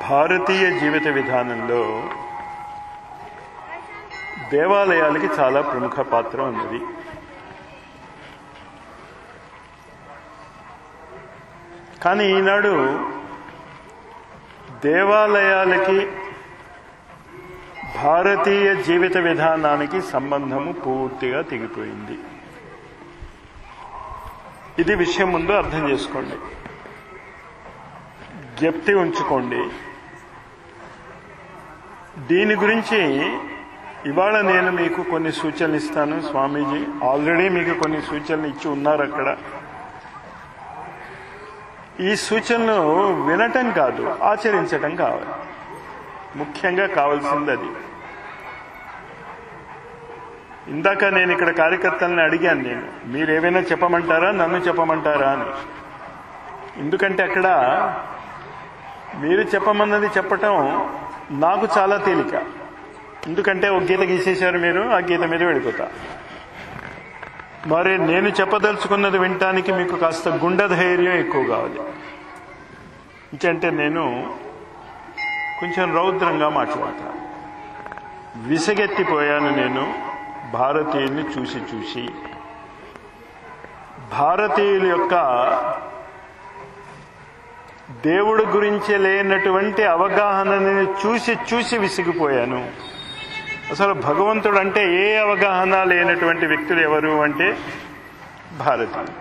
భారతీయ జీవిత విధానంలో దేవాలయాలకి చాలా ప్రముఖ పాత్ర ఉన్నది కానీ ఈనాడు దేవాలయాలకి భారతీయ జీవిత విధానానికి సంబంధము పూర్తిగా తెగిపోయింది ఇది విషయం ముందు అర్థం చేసుకోండి జ్ఞప్తి ఉంచుకోండి దీని గురించి ఇవాళ నేను మీకు కొన్ని సూచనలు ఇస్తాను స్వామీజీ ఆల్రెడీ మీకు కొన్ని సూచనలు ఇచ్చి ఉన్నారు అక్కడ ఈ సూచనలు వినటం కాదు ఆచరించటం కావాలి ముఖ్యంగా కావాల్సింది అది ఇందాక నేను ఇక్కడ కార్యకర్తలను అడిగాను నేను మీరు ఏమైనా చెప్పమంటారా నన్ను చెప్పమంటారా అని ఎందుకంటే అక్కడ మీరు చెప్పమన్నది చెప్పటం నాకు చాలా తేలిక ఎందుకంటే ఒక గీత గీసేశారు మీరు ఆ గీత మీద వెళ్ళిపోతా మరి నేను చెప్పదలుచుకున్నది వినటానికి మీకు కాస్త గుండె ధైర్యం ఎక్కువ కావాలి ఇంకంటే నేను కొంచెం రౌద్రంగా మాట్లాడతా విసగెత్తిపోయాను నేను భారతీయుల్ని చూసి చూసి భారతీయుల యొక్క దేవుడు గురించి లేనటువంటి అవగాహనని చూసి చూసి విసిగిపోయాను అసలు భగవంతుడు అంటే ఏ అవగాహన లేనటువంటి వ్యక్తులు ఎవరు అంటే భారతీయులు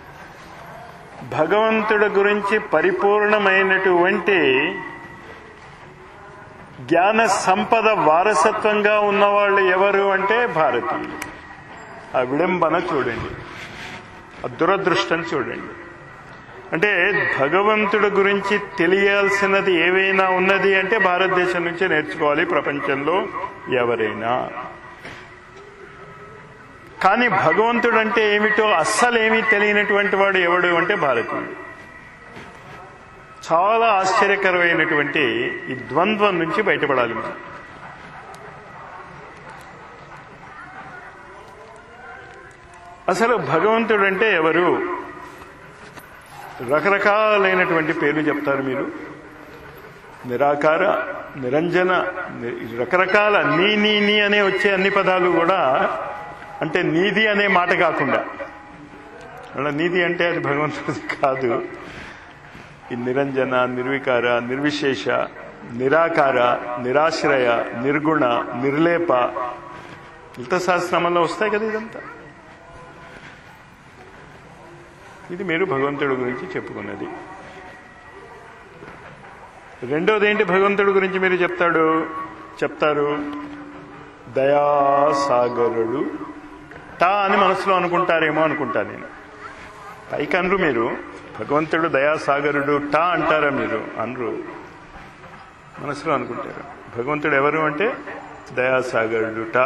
భగవంతుడి గురించి పరిపూర్ణమైనటువంటి జ్ఞాన సంపద వారసత్వంగా ఉన్నవాళ్ళు ఎవరు అంటే భారతీయులు ఆ విడంబన చూడండి ఆ దురదృష్టం చూడండి అంటే భగవంతుడి గురించి తెలియాల్సినది ఏవైనా ఉన్నది అంటే భారతదేశం నుంచే నేర్చుకోవాలి ప్రపంచంలో ఎవరైనా కానీ భగవంతుడు అంటే ఏమిటో అస్సలేమీ తెలియనటువంటి వాడు ఎవడు అంటే భారతీయుడు చాలా ఆశ్చర్యకరమైనటువంటి ఈ ద్వంద్వం నుంచి బయటపడాలి మనం అసలు భగవంతుడు అంటే ఎవరు రకరకాలైనటువంటి పేర్లు చెప్తారు మీరు నిరాకార నిరంజన రకరకాల నీ నీ నీ అనే వచ్చే అన్ని పదాలు కూడా అంటే నీది అనే మాట కాకుండా అలా నీది అంటే అది భగవంతుడిది కాదు ఈ నిరంజన నిర్వికార నిర్విశేష నిరాకార నిరాశ్రయ నిర్గుణ నిర్లేప లలిత శాస్త్రమంలో వస్తాయి కదా ఇదంతా ఇది మీరు భగవంతుడి గురించి చెప్పుకున్నది రెండోది ఏంటి భగవంతుడి గురించి మీరు చెప్తాడు చెప్తారు దయాసాగరుడు టా అని మనసులో అనుకుంటారేమో అనుకుంటా నేను పైకి అనరు మీరు భగవంతుడు దయాసాగరుడు టా అంటారా మీరు అనరు మనసులో అనుకుంటారు భగవంతుడు ఎవరు అంటే దయాసాగరుడు టా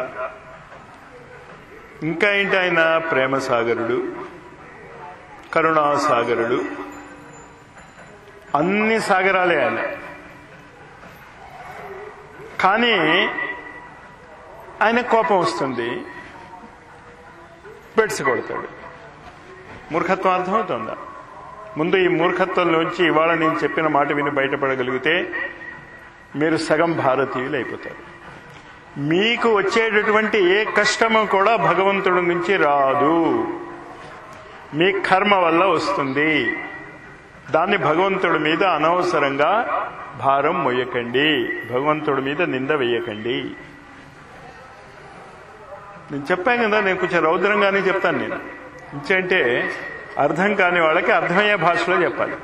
ఇంకా ఏంటి ఆయన ప్రేమ సాగరుడు కరుణాసాగరుడు అన్ని సాగరాలే ఆయన కానీ ఆయన కోపం వస్తుంది బెడ్స్ కొడతాడు మూర్ఖత్వం అర్థమవుతుందా ముందు ఈ మూర్ఖత్వంలోంచి ఇవాళ నేను చెప్పిన మాట విని బయటపడగలిగితే మీరు సగం భారతీయులు అయిపోతారు మీకు వచ్చేటటువంటి ఏ కష్టము కూడా భగవంతుడి నుంచి రాదు మీ కర్మ వల్ల వస్తుంది దాన్ని భగవంతుడి మీద అనవసరంగా భారం మొయ్యకండి భగవంతుడి మీద నింద వేయకండి నేను చెప్పాను కదా నేను కొంచెం రౌద్రంగానే చెప్తాను నేను ఇంకంటే అర్థం కాని వాళ్ళకి అర్థమయ్యే భాషలో చెప్పాలి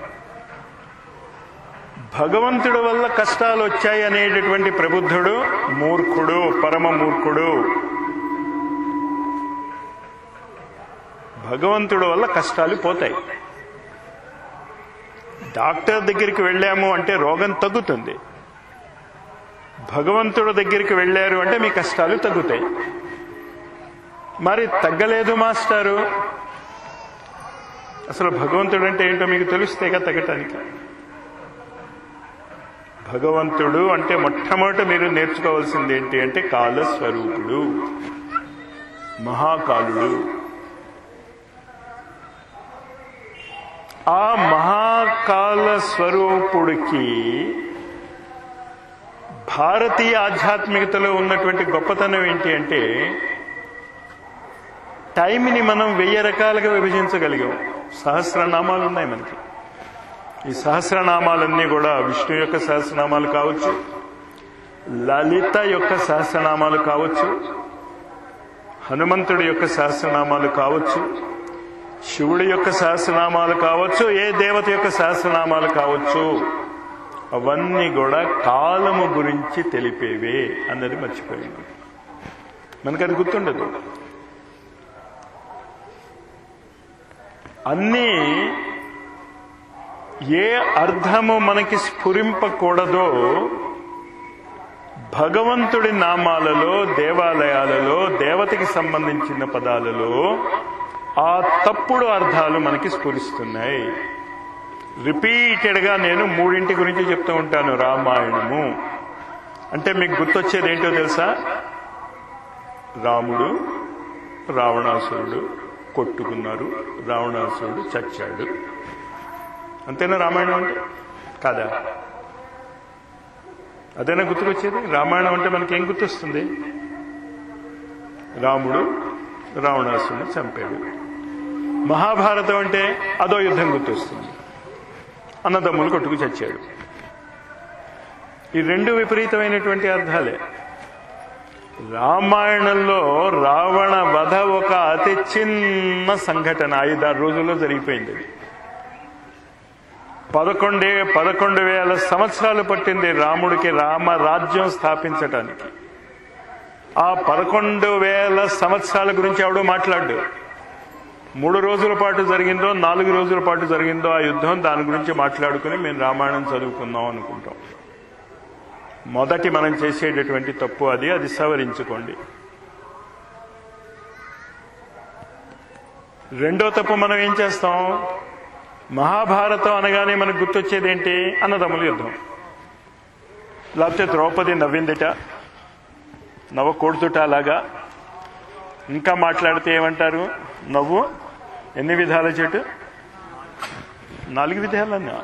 భగవంతుడి వల్ల కష్టాలు వచ్చాయి అనేటటువంటి ప్రబుద్ధుడు మూర్ఖుడు పరమ మూర్ఖుడు భగవంతుడి వల్ల కష్టాలు పోతాయి డాక్టర్ దగ్గరికి వెళ్ళాము అంటే రోగం తగ్గుతుంది భగవంతుడి దగ్గరికి వెళ్ళారు అంటే మీ కష్టాలు తగ్గుతాయి మరి తగ్గలేదు మాస్టారు అసలు భగవంతుడు అంటే ఏంటో మీకు తెలుస్తేగా తగ్గటానికి భగవంతుడు అంటే మొట్టమొదట మీరు నేర్చుకోవాల్సింది ఏంటి అంటే కాలస్వరూపుడు మహాకాలుడు ఆ మహాకాల స్వరూపుడికి భారతీయ ఆధ్యాత్మికతలో ఉన్నటువంటి గొప్పతనం ఏంటి అంటే టైంని మనం వెయ్యి రకాలుగా విభజించగలిగాం సహస్రనామాలు ఉన్నాయి మనకి ఈ సహస్రనామాలన్నీ కూడా విష్ణు యొక్క సహస్రనామాలు కావచ్చు లలిత యొక్క సహస్రనామాలు కావచ్చు హనుమంతుడి యొక్క సహస్రనామాలు కావచ్చు శివుడి యొక్క సహస్రనామాలు కావచ్చు ఏ దేవత యొక్క సహస్రనామాలు కావచ్చు అవన్నీ కూడా కాలము గురించి తెలిపేవే అన్నది మర్చిపోయింది మనకు అది గుర్తుండదు అన్నీ ఏ అర్థము మనకి స్ఫురింపకూడదో భగవంతుడి నామాలలో దేవాలయాలలో దేవతకి సంబంధించిన పదాలలో ఆ తప్పుడు అర్థాలు మనకి స్ఫురిస్తున్నాయి రిపీటెడ్గా నేను మూడింటి గురించి చెప్తూ ఉంటాను రామాయణము అంటే మీకు గుర్తొచ్చేది ఏంటో తెలుసా రాముడు రావణాసురుడు కొట్టుకున్నారు రావణాసురుడు చచ్చాడు అంతేనా రామాయణం అంటే కాదా అదేనా గుర్తుకొచ్చేది రామాయణం అంటే మనకి ఏం గుర్తొస్తుంది రాముడు రావణాసురుని చంపాడు మహాభారతం అంటే అదో యుద్ధం గుర్తొస్తుంది అన్నదమ్ములు కొట్టుకు చచ్చాడు ఈ రెండు విపరీతమైనటువంటి అర్థాలే రామాయణంలో రావణ వధ ఒక అతి చిన్న సంఘటన ఐదారు రోజుల్లో జరిగిపోయింది అది పదకొండే పదకొండు వేల సంవత్సరాలు పట్టింది రాముడికి రామరాజ్యం స్థాపించటానికి ఆ పదకొండు వేల సంవత్సరాల గురించి ఎవడో మాట్లాడు మూడు రోజుల పాటు జరిగిందో నాలుగు రోజుల పాటు జరిగిందో ఆ యుద్ధం దాని గురించి మాట్లాడుకుని మేము రామాయణం చదువుకుందాం అనుకుంటాం మొదటి మనం చేసేటటువంటి తప్పు అది అది సవరించుకోండి రెండో తప్పు మనం ఏం చేస్తాం మహాభారతం అనగానే మనకు గుర్తొచ్చేది ఏంటి అన్నదమ్ముల యుద్ధం లేకపోతే ద్రౌపది నవ్విందిట నవ్వ కొడుతుట అలాగా ఇంకా మాట్లాడితే ఏమంటారు నవ్వు ఎన్ని విధాల చెట్టు నాలుగు విధాలన్నా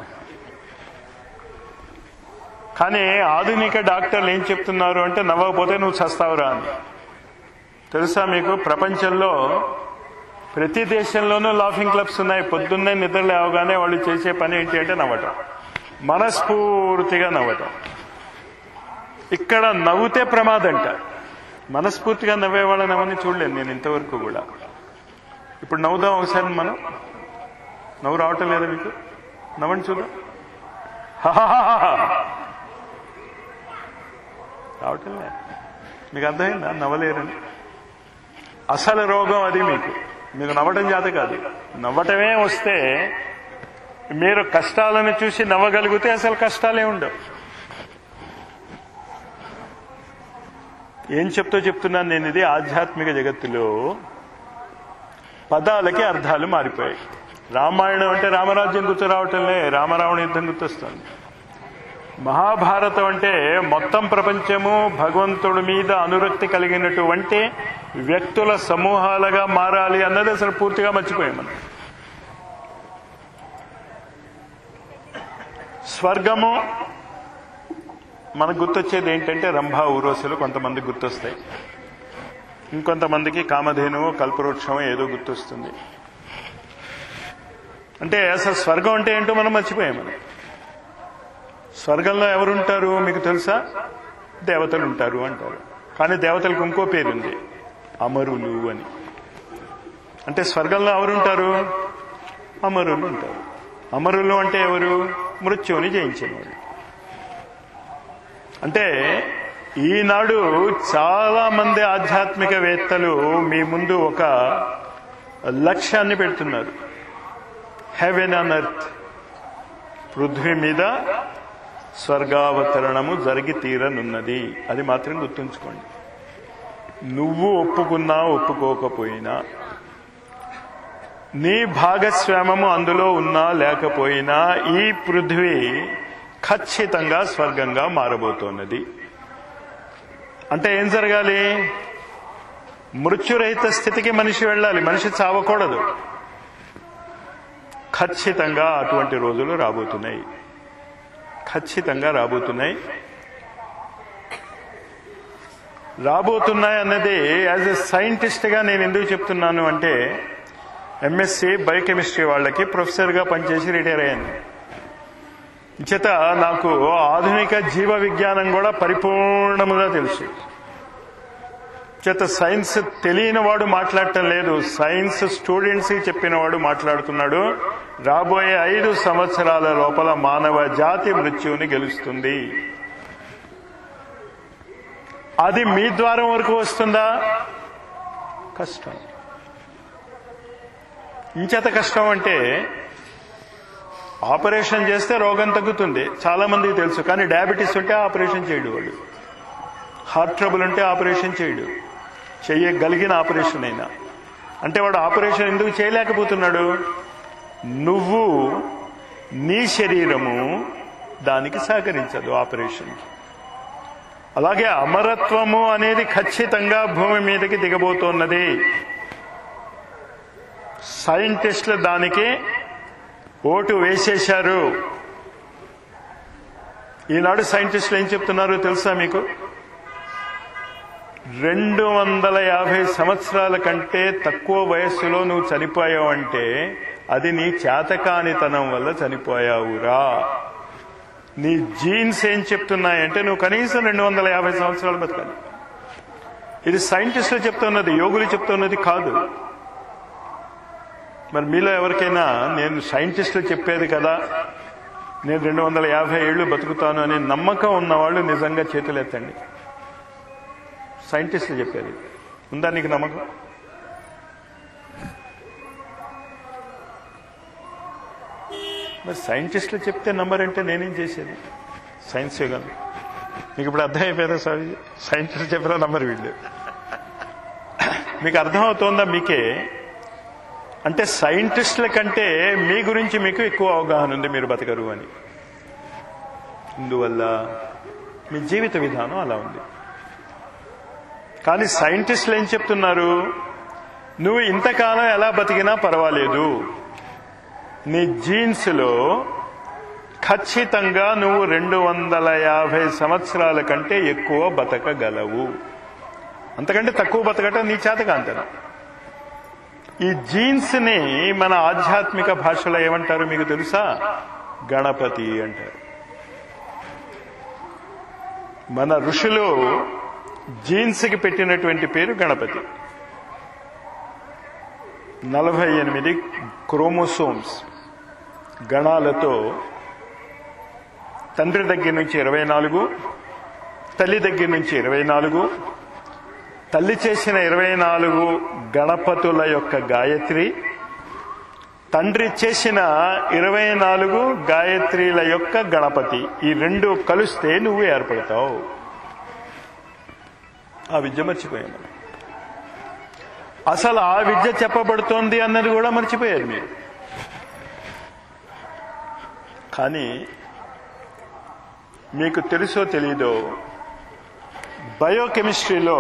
కానీ ఆధునిక డాక్టర్లు ఏం చెప్తున్నారు అంటే నవ్వకపోతే నువ్వు చస్తావురా అని తెలుసా మీకు ప్రపంచంలో ప్రతి దేశంలోనూ లాఫింగ్ క్లబ్స్ ఉన్నాయి పొద్దున్నే నిద్ర లేవగానే వాళ్ళు చేసే పని ఏంటి అంటే నవ్వటం మనస్ఫూర్తిగా నవ్వటం ఇక్కడ నవ్వుతే ప్రమాదంట మనస్ఫూర్తిగా నవ్వే వాళ్ళని ఎవరిని చూడలేదు నేను ఇంతవరకు కూడా ఇప్పుడు నవ్వుదాం ఒకసారి మనం నవ్వు రావటం లేదా మీకు నవ్వండి చూద్దాం హాహాహాహా. రావటం లే మీకు అర్థమైందా నవ్వలేరని అసలు రోగం అది మీకు మీకు నవ్వటం చేత కాదు నవ్వటమే వస్తే మీరు కష్టాలను చూసి నవ్వగలిగితే అసలు కష్టాలే ఉండవు ఏం చెప్తూ చెప్తున్నాను నేను ఇది ఆధ్యాత్మిక జగత్తులో పదాలకి అర్థాలు మారిపోయాయి రామాయణం అంటే రామరాజ్యం గుర్తు రావటంలే రామరావణ యుద్ధం గుర్తొస్తుంది మహాభారతం అంటే మొత్తం ప్రపంచము భగవంతుడి మీద అనురక్తి కలిగినటువంటి వ్యక్తుల సమూహాలుగా మారాలి అన్నది అసలు పూర్తిగా మర్చిపోయాం మనం స్వర్గము మనకు గుర్తొచ్చేది ఏంటంటే రంభా ఊరోసులు కొంతమంది గుర్తొస్తాయి ఇంకొంతమందికి కామధేనువు కల్పవృక్షము ఏదో గుర్తొస్తుంది అంటే అసలు స్వర్గం అంటే ఏంటో మనం మర్చిపోయాం మనం స్వర్గంలో ఎవరుంటారు మీకు తెలుసా దేవతలు ఉంటారు అంటారు కానీ దేవతలకు ఇంకో పేరుంది అమరులు అని అంటే స్వర్గంలో ఎవరుంటారు అమరులు ఉంటారు అమరులు అంటే ఎవరు మృత్యువుని జయించిన వాళ్ళు అంటే ఈనాడు చాలా మంది ఆధ్యాత్మికవేత్తలు మీ ముందు ఒక లక్ష్యాన్ని పెడుతున్నారు హెవెన్ అన్ అర్త్ పృథ్వీ మీద స్వర్గావతరణము జరిగి తీరనున్నది అది మాత్రం గుర్తుంచుకోండి నువ్వు ఒప్పుకున్నా ఒప్పుకోకపోయినా నీ భాగస్వామము అందులో ఉన్నా లేకపోయినా ఈ పృథ్వీ ఖచ్చితంగా స్వర్గంగా మారబోతోన్నది అంటే ఏం జరగాలి మృత్యురహిత స్థితికి మనిషి వెళ్ళాలి మనిషి చావకూడదు ఖచ్చితంగా అటువంటి రోజులు రాబోతున్నాయి ఖచ్చితంగా రాబోతున్నాయి రాబోతున్నాయి అన్నది యాజ్ ఎ సైంటిస్ట్గా నేను ఎందుకు చెప్తున్నాను అంటే ఎంఎస్సి బయోకెమిస్ట్రీ వాళ్ళకి ప్రొఫెసర్గా పనిచేసి రిటైర్ అయ్యాను చేత నాకు ఆధునిక జీవ విజ్ఞానం కూడా పరిపూర్ణముగా తెలుసు చేత సైన్స్ తెలియని వాడు మాట్లాడటం లేదు సైన్స్ స్టూడెంట్స్ చెప్పిన వాడు మాట్లాడుతున్నాడు రాబోయే ఐదు సంవత్సరాల లోపల మానవ జాతి మృత్యువుని గెలుస్తుంది అది మీ ద్వారం వరకు వస్తుందా కష్టం ఇంచేత కష్టం అంటే ఆపరేషన్ చేస్తే రోగం తగ్గుతుంది చాలా మందికి తెలుసు కానీ డయాబెటీస్ ఉంటే ఆపరేషన్ చేయడు వాడు హార్ట్ ట్రబుల్ ఉంటే ఆపరేషన్ చేయడు చెయ్యగలిగిన ఆపరేషన్ అయినా అంటే వాడు ఆపరేషన్ ఎందుకు చేయలేకపోతున్నాడు నువ్వు నీ శరీరము దానికి సహకరించదు ఆపరేషన్ అలాగే అమరత్వము అనేది ఖచ్చితంగా భూమి మీదకి దిగబోతున్నది సైంటిస్టులు దానికి ఓటు వేసేశారు ఈనాడు సైంటిస్టులు ఏం చెప్తున్నారో తెలుసా మీకు రెండు వందల యాభై సంవత్సరాల కంటే తక్కువ వయస్సులో నువ్వు చనిపోయావంటే అది నీ చేతకానితనం వల్ల చనిపోయావురా నీ జీన్స్ ఏం చెప్తున్నాయంటే నువ్వు కనీసం రెండు వందల యాభై సంవత్సరాలు బతకాలి ఇది సైంటిస్టులు చెప్తున్నది యోగులు చెప్తున్నది కాదు మరి మీలో ఎవరికైనా నేను సైంటిస్టులు చెప్పేది కదా నేను రెండు వందల యాభై ఏళ్ళు బతుకుతాను అనే నమ్మకం ఉన్నవాళ్ళు నిజంగా చేతులు ఎత్తండి సైంటిస్టులు చెప్పేది ఉందా నీకు నమ్మకం మరి సైంటిస్టులు చెప్తే నంబర్ అంటే నేనేం చేసేది సైన్స్ యుగం మీకు ఇప్పుడు అర్థమైపోయిందా స్వామి సైంటిస్టులు చెప్పిన నంబర్ వీళ్ళు మీకు అర్థమవుతోందా మీకే అంటే సైంటిస్టుల కంటే మీ గురించి మీకు ఎక్కువ అవగాహన ఉంది మీరు బతకరు అని ఇందువల్ల మీ జీవిత విధానం అలా ఉంది కానీ సైంటిస్టులు ఏం చెప్తున్నారు నువ్వు ఇంతకాలం ఎలా బతికినా పర్వాలేదు నీ జీన్స్లో ఖచ్చితంగా నువ్వు రెండు వందల యాభై సంవత్సరాల కంటే ఎక్కువ బతకగలవు అంతకంటే తక్కువ బతకటం నీ చేతకాంతనం ఈ జీన్స్ ని మన ఆధ్యాత్మిక భాషలో ఏమంటారు మీకు తెలుసా గణపతి అంటారు మన ఋషులు జీన్స్ కి పెట్టినటువంటి పేరు గణపతి నలభై ఎనిమిది క్రోమోసోమ్స్ గణాలతో తండ్రి దగ్గర నుంచి ఇరవై నాలుగు తల్లి దగ్గర నుంచి ఇరవై నాలుగు తల్లి చేసిన ఇరవై నాలుగు గణపతుల యొక్క గాయత్రి తండ్రి చేసిన ఇరవై నాలుగు గాయత్రిల యొక్క గణపతి ఈ రెండు కలిస్తే నువ్వు ఏర్పడతావు ఆ విద్య మర్చిపోయాను అసలు ఆ విద్య చెప్పబడుతోంది అన్నది కూడా మర్చిపోయారు మీరు కానీ మీకు తెలుసో తెలీదో బయోకెమిస్ట్రీలో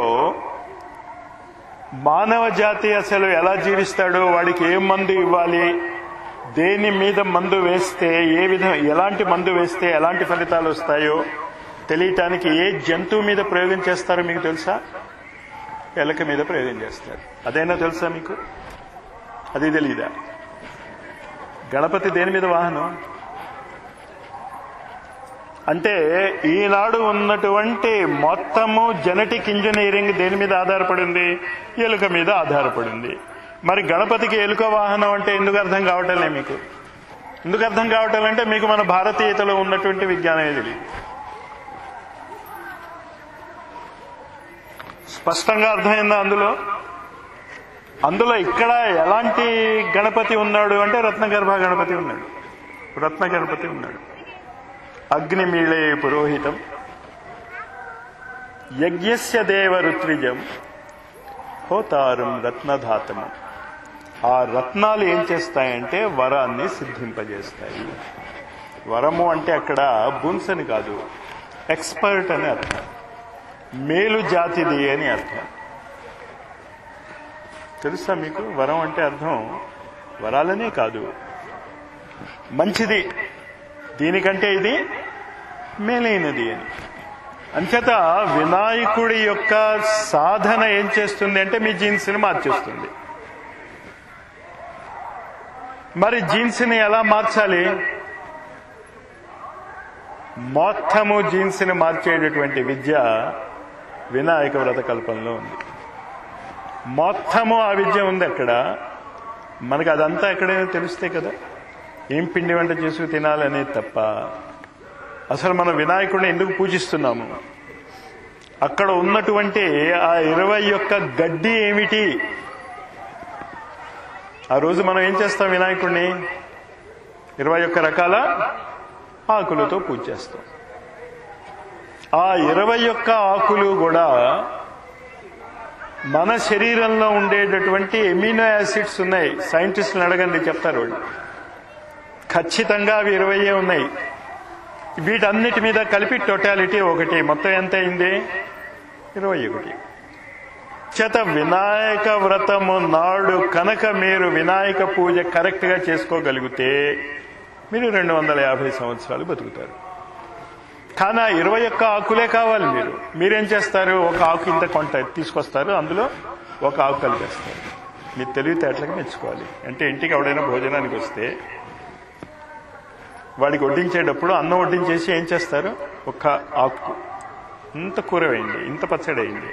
మానవ జాతి అసలు ఎలా జీవిస్తాడో వాడికి ఏ మందు ఇవ్వాలి దేని మీద మందు వేస్తే ఏ విధం ఎలాంటి మందు వేస్తే ఎలాంటి ఫలితాలు వస్తాయో తెలియటానికి ఏ జంతువు మీద ప్రయోగం చేస్తారో మీకు తెలుసా ఎలక మీద ప్రయోగం చేస్తారు అదైనా తెలుసా మీకు అది తెలీదా గణపతి దేని మీద వాహనం అంటే ఈనాడు ఉన్నటువంటి మొత్తము జెనెటిక్ ఇంజనీరింగ్ దేని మీద ఆధారపడింది ఎలుక మీద ఆధారపడింది మరి గణపతికి ఎలుక వాహనం అంటే ఎందుకు అర్థం కావటంలే మీకు ఎందుకు అర్థం కావటం అంటే మీకు మన భారతీయతలో ఉన్నటువంటి విజ్ఞానమే తెలియదు స్పష్టంగా అర్థమైందా అందులో అందులో ఇక్కడ ఎలాంటి గణపతి ఉన్నాడు అంటే రత్నగర్భ గణపతి ఉన్నాడు రత్న గణపతి ఉన్నాడు అగ్నిమీళే పురోహితం యజ్ఞస్య దేవ ఋత్విజం హోతారం రత్నధాతము ఆ రత్నాలు ఏం చేస్తాయంటే వరాన్ని సిద్ధింపజేస్తాయి వరము అంటే అక్కడ బున్స్ అని కాదు ఎక్స్పర్ట్ అని అర్థం మేలు జాతిది అని అర్థం తెలుసా మీకు వరం అంటే అర్థం వరాలనే కాదు మంచిది దీనికంటే ఇది మేలైనది అని అంచేత వినాయకుడి యొక్క సాధన ఏం చేస్తుంది అంటే మీ జీన్స్ని మార్చేస్తుంది మరి జీన్స్ని ఎలా మార్చాలి మొత్తము జీన్స్ని మార్చేటటువంటి విద్య వినాయక వ్రత కల్పనలో ఉంది మొత్తము ఆ విద్య ఉంది అక్కడ మనకు అదంతా ఎక్కడైనా తెలిస్తే కదా ఏం పిండి వంట చేసుకు తినాలనేది తప్ప అసలు మనం వినాయకుడిని ఎందుకు పూజిస్తున్నాము అక్కడ ఉన్నటువంటి ఆ ఇరవై యొక్క గడ్డి ఏమిటి ఆ రోజు మనం ఏం చేస్తాం వినాయకుడిని ఇరవై ఒక్క రకాల ఆకులతో పూజ చేస్తాం ఆ ఇరవై ఒక్క ఆకులు కూడా మన శరీరంలో ఉండేటటువంటి ఎమినో యాసిడ్స్ ఉన్నాయి సైంటిస్టులు అడగండి చెప్తారు వాళ్ళు ఖచ్చితంగా అవి ఇరవయే ఉన్నాయి వీటన్నిటి మీద కలిపి టోటాలిటీ ఒకటి మొత్తం ఎంత అయింది ఇరవై ఒకటి చేత వినాయక వ్రతము నాడు కనుక మీరు వినాయక పూజ కరెక్ట్ గా చేసుకోగలిగితే మీరు రెండు వందల యాభై సంవత్సరాలు బతుకుతారు కానీ ఆ ఇరవై ఒక్క ఆకులే కావాలి మీరు మీరేం చేస్తారు ఒక ఆకు ఇంత కొంట తీసుకొస్తారు అందులో ఒక ఆకు కలిపేస్తారు మీ తెలివితేటలకు మెచ్చుకోవాలి అంటే ఇంటికి ఎవడైనా భోజనానికి వస్తే వాడికి వడ్డించేటప్పుడు అన్నం వడ్డించేసి ఏం చేస్తారు ఒక ఆకు ఇంత కూర వేయండి ఇంత పచ్చడి వేయండి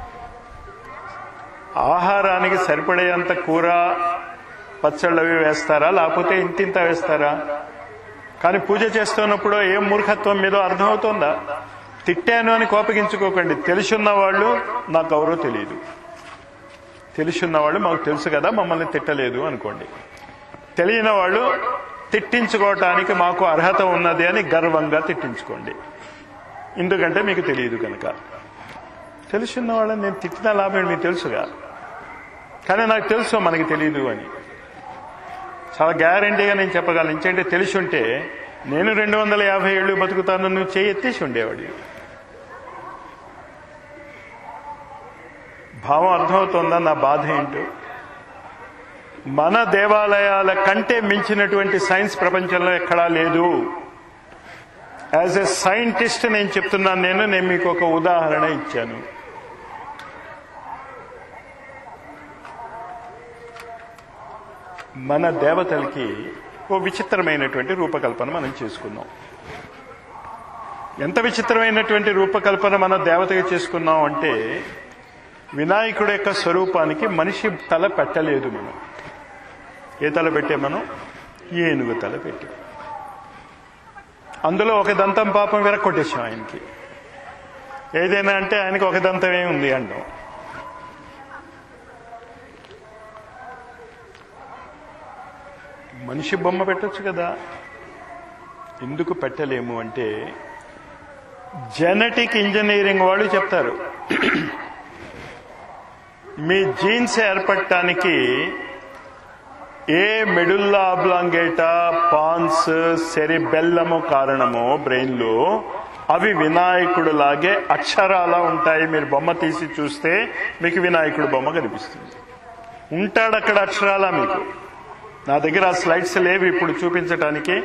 ఆహారానికి సరిపడేంత కూర పచ్చళ్ళు అవి వేస్తారా లేకపోతే ఇంతింత వేస్తారా కానీ పూజ చేస్తున్నప్పుడు ఏం మూర్ఖత్వం మీదో అర్థమవుతోందా తిట్టాను అని కోపగించుకోకండి తెలుసున్న వాళ్ళు నాకు ఎవరో తెలియదు తెలుసున్న వాళ్ళు మాకు తెలుసు కదా మమ్మల్ని తిట్టలేదు అనుకోండి తెలియని వాళ్ళు తిట్టించుకోవటానికి మాకు అర్హత ఉన్నది అని గర్వంగా తిట్టించుకోండి ఎందుకంటే మీకు తెలియదు కనుక తెలుసున్న వాళ్ళని నేను తిట్టిన లాభం మీకు తెలుసుగా కానీ నాకు తెలుసు మనకి తెలియదు అని చాలా గ్యారంటీగా నేను చెప్పగలను ఇంకంటే తెలిసి ఉంటే నేను రెండు వందల యాభై ఏళ్ళు బతుకుతాను నువ్వు చేయి ఎత్తేసి ఉండేవాడి భావం అర్థమవుతోందా నా బాధ ఏంటో మన దేవాలయాల కంటే మించినటువంటి సైన్స్ ప్రపంచంలో ఎక్కడా లేదు యాజ్ ఎ సైంటిస్ట్ నేను చెప్తున్నాను నేను నేను మీకు ఒక ఉదాహరణ ఇచ్చాను మన దేవతలకి ఓ విచిత్రమైనటువంటి రూపకల్పన మనం చేసుకున్నాం ఎంత విచిత్రమైనటువంటి రూపకల్పన మన దేవతగా చేసుకున్నాం అంటే వినాయకుడు యొక్క స్వరూపానికి మనిషి తల పెట్టలేదు మనం ఏ తల పెట్టే మనం ఏనుగు తల పెట్టి అందులో ఒక దంతం పాపం విరక్కొట్టేశాం ఆయనకి ఏదైనా అంటే ఆయనకి ఒక దంతమే ఉంది అంటాం మనిషి బొమ్మ పెట్టొచ్చు కదా ఎందుకు పెట్టలేము అంటే జెనెటిక్ ఇంజనీరింగ్ వాళ్ళు చెప్తారు మీ జీన్స్ ఏర్పడటానికి ఏ మెడుల్లా అబ్లాంగేటా పాన్స్ సెరిబెల్లము కారణమో బ్రెయిన్లో అవి వినాయకుడు లాగే అక్షరాల ఉంటాయి మీరు బొమ్మ తీసి చూస్తే మీకు వినాయకుడు బొమ్మ కనిపిస్తుంది ఉంటాడు అక్కడ అక్షరాల మీకు నా దగ్గర ఆ స్లైడ్స్ లేవు ఇప్పుడు చూపించటానికి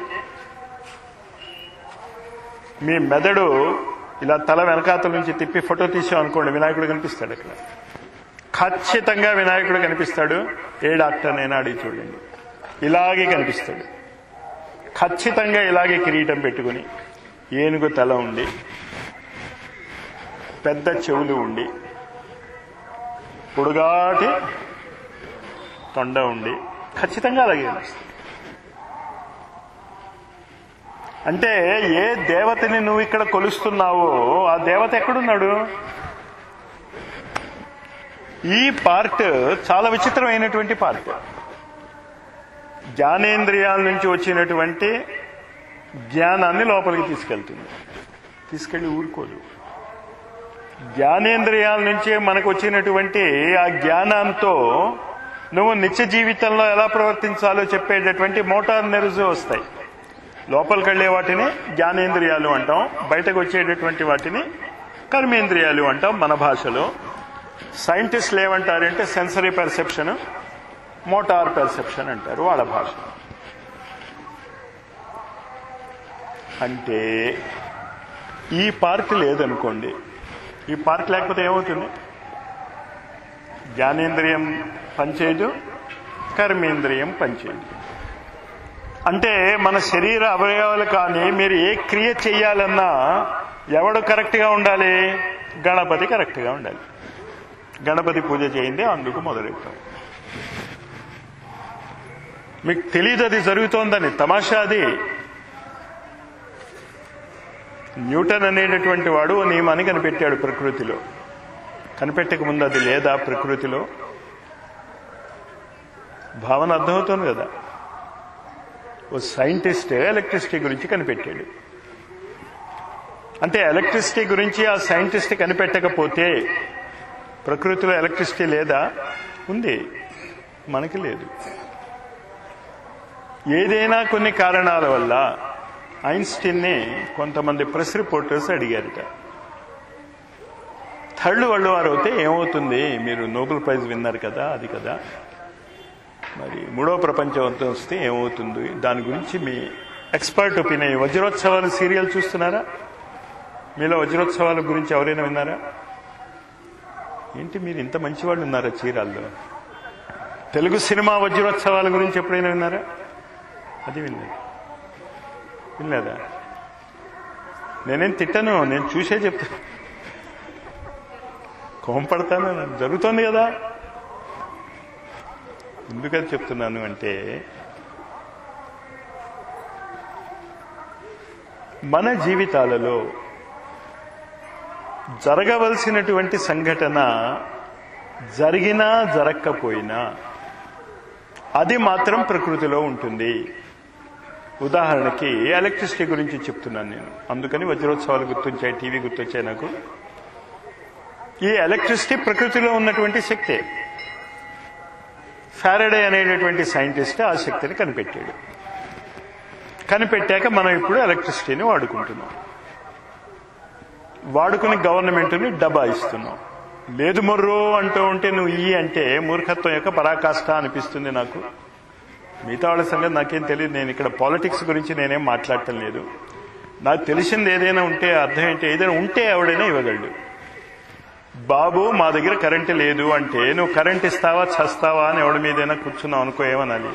మీ మెదడు ఇలా తల వెనకాతల నుంచి తిప్పి ఫోటో తీసాం అనుకోండి వినాయకుడు కనిపిస్తాడు అక్కడ ఖచ్చితంగా వినాయకుడు కనిపిస్తాడు ఏ డాక్టర్ నైనా అడిగి చూడండి ఇలాగే కనిపిస్తాడు ఖచ్చితంగా ఇలాగే కిరీటం పెట్టుకుని ఏనుగు తల ఉండి పెద్ద చెవులు ఉండి పొడుగాటి తొండ ఉండి ఖచ్చితంగా అలాగే కనిపిస్తుంది అంటే ఏ దేవతని నువ్వు ఇక్కడ కొలుస్తున్నావో ఆ దేవత ఎక్కడున్నాడు ఈ పార్ట్ చాలా విచిత్రమైనటువంటి పార్ట్ జ్ఞానేంద్రియాల నుంచి వచ్చినటువంటి జ్ఞానాన్ని లోపలికి తీసుకెళ్తుంది తీసుకెళ్లి ఊరుకోదు జ్ఞానేంద్రియాల నుంచి మనకు వచ్చినటువంటి ఆ జ్ఞానంతో నువ్వు నిత్య జీవితంలో ఎలా ప్రవర్తించాలో చెప్పేటటువంటి మోటార్ నెరుజు వస్తాయి లోపలికి వెళ్లే వాటిని జ్ఞానేంద్రియాలు అంటాం బయటకు వచ్చేటటువంటి వాటిని కర్మేంద్రియాలు అంటాం మన భాషలో సైంటిస్టులు ఏమంటారంటే సెన్సరీ పెర్సెప్షన్ మోటార్ పెర్సెప్షన్ అంటారు వాళ్ళ భాష అంటే ఈ పార్క్ లేదనుకోండి ఈ పార్క్ లేకపోతే ఏమవుతుంది జ్ఞానేంద్రియం పనిచేయదు కర్మేంద్రియం పనిచేయదు అంటే మన శరీర అవయవాలు కానీ మీరు ఏ క్రియ చేయాలన్నా ఎవడు కరెక్ట్గా ఉండాలి గణపతి కరెక్ట్గా ఉండాలి గణపతి పూజ చేయండి అందుకు మొదలెట్టాం మీకు తెలియదు అది జరుగుతోందని తమాషా అది న్యూటన్ అనేటటువంటి వాడు ఓ నియమాన్ని కనిపెట్టాడు ప్రకృతిలో కనిపెట్టక ముందు అది లేదా ప్రకృతిలో భావన అర్థమవుతుంది కదా ఓ సైంటిస్ట్ ఎలక్ట్రిసిటీ గురించి కనిపెట్టాడు అంటే ఎలక్ట్రిసిటీ గురించి ఆ సైంటిస్ట్ కనిపెట్టకపోతే ప్రకృతిలో ఎలక్ట్రిసిటీ లేదా ఉంది మనకి లేదు ఏదైనా కొన్ని కారణాల వల్ల ఐన్స్టీన్ని కొంతమంది ప్రెస్ రిపోర్టర్స్ అడిగారట థర్డ్ వరల్డ్ వార్ అయితే ఏమవుతుంది మీరు నోబెల్ ప్రైజ్ విన్నారు కదా అది కదా మరి మూడో ప్రపంచ యుద్ధం వస్తే ఏమవుతుంది దాని గురించి మీ ఎక్స్పర్ట్ ఒపీనియన్ వజ్రోత్సవాలు సీరియల్ చూస్తున్నారా మీలో వజ్రోత్సవాల గురించి ఎవరైనా విన్నారా ఏంటి మీరు ఇంత మంచి వాళ్ళు ఉన్నారా చీరాల్లో తెలుగు సినిమా వజ్రోత్సవాల గురించి ఎప్పుడైనా విన్నారా అది వినలేదు వినలేదా నేనేం తిట్టను నేను చూసే చెప్తాను కోంపడతాను జరుగుతోంది కదా ఎందుకని చెప్తున్నాను అంటే మన జీవితాలలో జరగవలసినటువంటి సంఘటన జరిగినా జరగకపోయినా అది మాత్రం ప్రకృతిలో ఉంటుంది ఉదాహరణకి ఎలక్ట్రిసిటీ గురించి చెప్తున్నాను నేను అందుకని వజ్రోత్సవాలు గుర్తొచ్చాయి టీవీ గుర్తొచ్చాయి నాకు ఈ ఎలక్ట్రిసిటీ ప్రకృతిలో ఉన్నటువంటి శక్తే ఫారడే అనేటటువంటి సైంటిస్ట్ ఆ శక్తిని కనిపెట్టాడు కనిపెట్టాక మనం ఇప్పుడు ఎలక్ట్రిసిటీని వాడుకుంటున్నాం వాడుకుని గవర్నమెంట్ని డబ్బా ఇస్తున్నాం లేదు మొర్రో అంటూ ఉంటే నువ్వు ఈ అంటే మూర్ఖత్వం యొక్క పరాకాష్ట అనిపిస్తుంది నాకు మిగతా వాళ్ళ సంగతి నాకేం తెలియదు నేను ఇక్కడ పాలిటిక్స్ గురించి నేనేం మాట్లాడటం లేదు నాకు తెలిసింది ఏదైనా ఉంటే అర్థం ఏంటి ఏదైనా ఉంటే ఎవడైనా ఇవ్వగలడు బాబు మా దగ్గర కరెంటు లేదు అంటే నువ్వు కరెంట్ ఇస్తావా చస్తావా అని ఎవడి మీదైనా కూర్చున్నావు అనుకో ఏమనాలి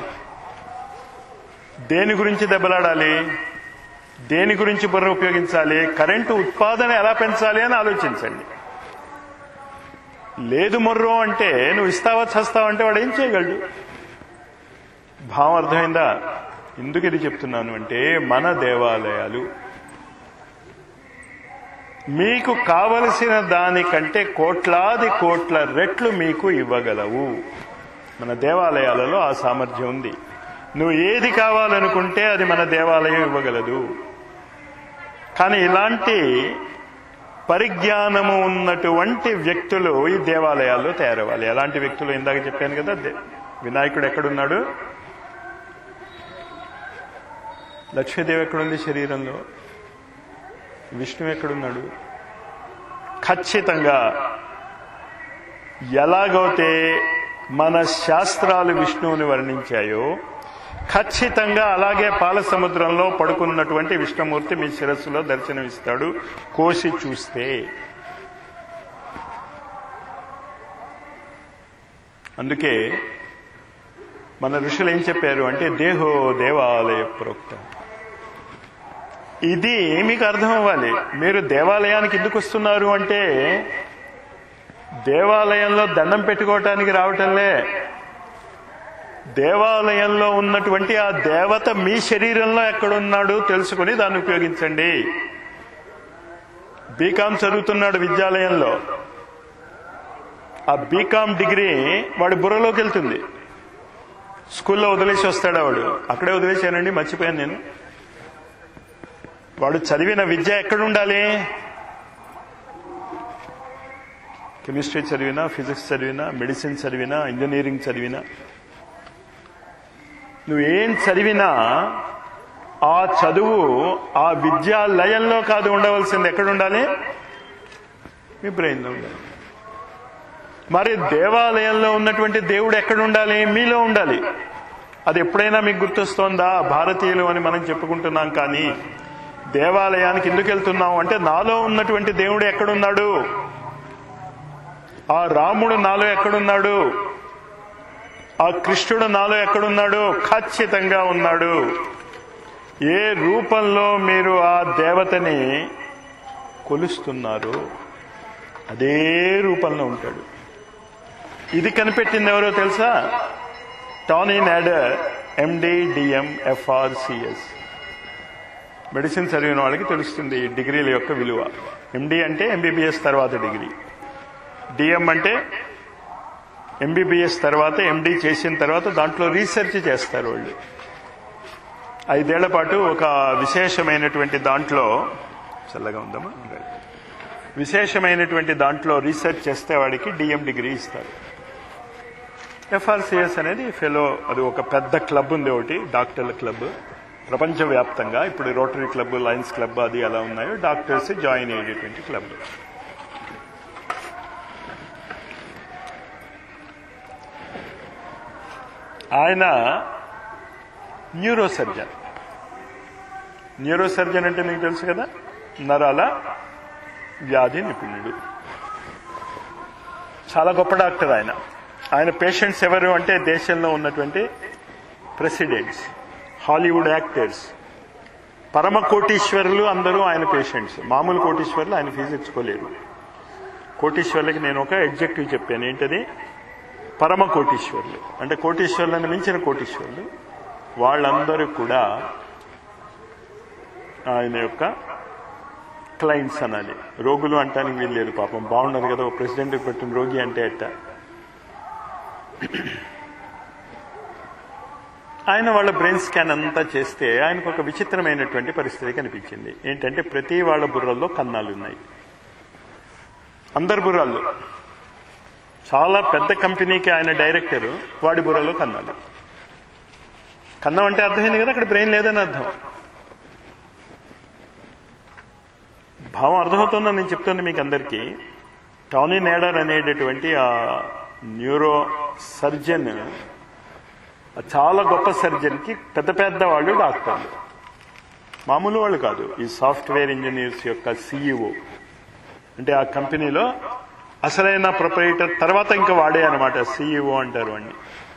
దేని గురించి దెబ్బలాడాలి దేని గురించి బుర్ర ఉపయోగించాలి కరెంటు ఉత్పాదన ఎలా పెంచాలి అని ఆలోచించండి లేదు మొర్రో అంటే నువ్వు ఇస్తావా చస్తావా అంటే వాడు ఏం చేయగలడు భావం అర్థమైందా ఎందుకు ఇది చెప్తున్నాను అంటే మన దేవాలయాలు మీకు కావలసిన దానికంటే కోట్లాది కోట్ల రెట్లు మీకు ఇవ్వగలవు మన దేవాలయాలలో ఆ సామర్థ్యం ఉంది నువ్వు ఏది కావాలనుకుంటే అది మన దేవాలయం ఇవ్వగలదు కానీ ఇలాంటి పరిజ్ఞానము ఉన్నటువంటి వ్యక్తులు ఈ దేవాలయాల్లో తయారవ్వాలి ఎలాంటి వ్యక్తులు ఇందాక చెప్పాను కదా దే- వినాయకుడు ఎక్కడున్నాడు లక్ష్మీదేవి ఎక్కడుంది శరీరంలో విష్ణువు ఎక్కడున్నాడు ఖచ్చితంగా ఎలాగైతే మన శాస్త్రాలు విష్ణువుని వర్ణించాయో ఖచ్చితంగా అలాగే పాల సముద్రంలో పడుకున్నటువంటి విష్ణుమూర్తి మీ శిరస్సులో దర్శనమిస్తాడు కోసి చూస్తే అందుకే మన ఋషులు ఏం చెప్పారు అంటే దేహో దేవాలయ ప్రోక్త ఇది మీకు అర్థం అవ్వాలి మీరు దేవాలయానికి ఎందుకు వస్తున్నారు అంటే దేవాలయంలో దండం పెట్టుకోవటానికి రావటంలే దేవాలయంలో ఉన్నటువంటి ఆ దేవత మీ శరీరంలో ఎక్కడున్నాడు తెలుసుకుని దాన్ని ఉపయోగించండి బీకామ్ చదువుతున్నాడు విద్యాలయంలో ఆ బీకామ్ డిగ్రీ వాడి బుర్రలోకి వెళ్తుంది స్కూల్లో వదిలేసి వస్తాడు వాడు అక్కడే వదిలేశానండి మర్చిపోయాను నేను వాడు చదివిన విద్య ఎక్కడ ఉండాలి కెమిస్ట్రీ చదివినా ఫిజిక్స్ చదివినా మెడిసిన్ చదివినా ఇంజనీరింగ్ చదివినా నువ్వేం చదివినా ఆ చదువు ఆ విద్యాలయంలో కాదు ఉండవలసింది ఎక్కడ ఉండాలి మీ బ్రెయిన్లో ఉండాలి మరి దేవాలయంలో ఉన్నటువంటి దేవుడు ఎక్కడ ఉండాలి మీలో ఉండాలి అది ఎప్పుడైనా మీకు గుర్తొస్తోందా భారతీయులు అని మనం చెప్పుకుంటున్నాం కానీ దేవాలయానికి ఎందుకు వెళ్తున్నాం అంటే నాలో ఉన్నటువంటి దేవుడు ఎక్కడున్నాడు ఆ రాముడు నాలో ఎక్కడున్నాడు ఆ కృష్ణుడు నాలో ఎక్కడున్నాడు ఖచ్చితంగా ఉన్నాడు ఏ రూపంలో మీరు ఆ దేవతని కొలుస్తున్నారు అదే రూపంలో ఉంటాడు ఇది కనిపెట్టింది ఎవరో తెలుసా Tony Nader MD DM FRCS మెడిసిన్ చదివిన వాళ్ళకి తెలుస్తుంది ఈ డిగ్రీల యొక్క విలువ ఎండి అంటే ఎంబీబీఎస్ తర్వాత డిగ్రీ డిఎం అంటే ఎంబీబీఎస్ తర్వాత ఎండి చేసిన తర్వాత దాంట్లో రీసెర్చ్ చేస్తారు వాళ్ళు ఐదేళ్ల పాటు ఒక విశేషమైనటువంటి దాంట్లో చల్లగా ఉందమ్మా విశేషమైనటువంటి దాంట్లో రీసెర్చ్ చేస్తే వాడికి డిఎం డిగ్రీ ఇస్తారు ఎఫ్ఆర్సిఎస్ అనేది ఫెలో అది ఒక పెద్ద క్లబ్ ఉంది ఒకటి డాక్టర్ల క్లబ్ ప్రపంచవ్యాప్తంగా ఇప్పుడు రోటరీ క్లబ్ లయన్స్ క్లబ్ అది ఎలా ఉన్నాయో డాక్టర్స్ జాయిన్ అయ్యేటువంటి క్లబ్ ఆయన న్యూరో సర్జన్ న్యూరో సర్జన్ అంటే మీకు తెలుసు కదా నరాల వ్యాధి నిపుణుడు చాలా గొప్ప డాక్టర్ ఆయన ఆయన పేషెంట్స్ ఎవరు అంటే దేశంలో ఉన్నటువంటి ప్రెసిడెంట్స్ హాలీవుడ్ యాక్టర్స్ పరమ కోటీశ్వరులు అందరూ ఆయన పేషెంట్స్ మామూలు కోటీశ్వరులు ఆయన ఫీజు ఇచ్చుకోలేరు కోటీశ్వర్లకి నేను ఒక ఎగ్జెక్టివ్ చెప్పాను ఏంటది పరమ కోటీశ్వరులు అంటే కోటీశ్వరులను మించిన కోటీశ్వరులు వాళ్ళందరూ కూడా ఆయన యొక్క క్లయింట్స్ అనాలి రోగులు అంటానికి వీల్లేదు పాపం బాగున్నది కదా ప్రెసిడెంట్కి పెట్టిన రోగి అంటే అట్ట ఆయన వాళ్ళ బ్రెయిన్ స్కాన్ అంతా చేస్తే ఆయనకు ఒక విచిత్రమైనటువంటి పరిస్థితి కనిపించింది ఏంటంటే ప్రతి వాళ్ళ బుర్రల్లో కన్నాలు ఉన్నాయి అందరి బుర్రల్లో చాలా పెద్ద కంపెనీకి ఆయన డైరెక్టర్ వాడి బుర్రలో కన్నాలు కన్నం అంటే అర్థమైంది కదా అక్కడ బ్రెయిన్ లేదని అర్థం భావం అర్థమవుతుందని నేను చెప్తుంది మీకు అందరికీ టానీ నేడర్ అనేటటువంటి ఆ న్యూరో సర్జన్ చాలా గొప్ప సర్జన్కి పెద్ద పెద్ద వాళ్ళు డాక్టర్లు మామూలు వాళ్ళు కాదు ఈ సాఫ్ట్వేర్ ఇంజనీర్స్ యొక్క సీఈఓ అంటే ఆ కంపెనీలో అసలైన ప్రొపరేటర్ తర్వాత ఇంకా వాడే అనమాట సీఈఓ అంటారు వాడిని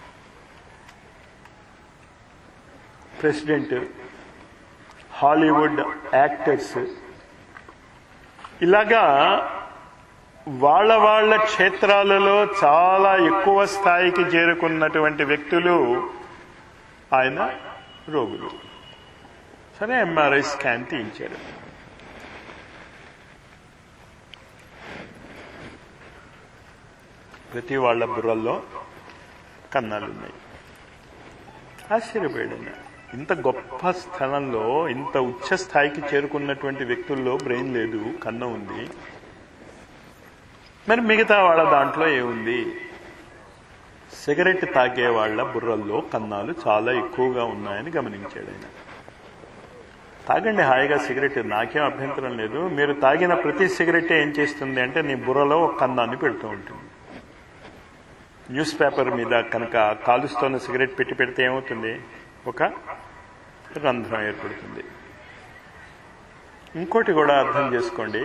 ప్రెసిడెంట్ హాలీవుడ్ యాక్టర్స్ ఇలాగా వాళ్ళ వాళ్ళ క్షేత్రాలలో చాలా ఎక్కువ స్థాయికి చేరుకున్నటువంటి వ్యక్తులు ఆయన రోగులు సరే ఎంఆర్ఐ స్కాన్ తీయించారు ప్రతి వాళ్ళ బుర్రల్లో కన్నాలు ఉన్నాయి ఆశ్చర్యపోయాడు ఆయన. ఇంత గొప్ప స్థలంలో ఇంత ఉచ్చ స్థాయికి చేరుకున్నటువంటి వ్యక్తుల్లో బ్రెయిన్ లేదు కన్ను ఉంది మరి మిగతా వాళ్ళ దాంట్లో ఏముంది సిగరెట్ తాగే వాళ్ళ బుర్రల్లో కన్నాలు చాలా ఎక్కువగా ఉన్నాయని గమనించాడు ఆయన తాగండి హాయిగా సిగరెట్ నాకేం అభ్యంతరం లేదు మీరు తాగిన ప్రతి సిగరెట్ ఏం చేస్తుంది అంటే నీ బుర్రలో ఒక కన్నాన్ని పెడుతూ ఉంటుంది న్యూస్ పేపర్ మీద కనుక కాలుస్తున్న సిగరెట్ పెట్టి పెడితే ఏమవుతుంది ఒక రంధ్రం ఏర్పడుతుంది ఇంకోటి కూడా అర్థం చేసుకోండి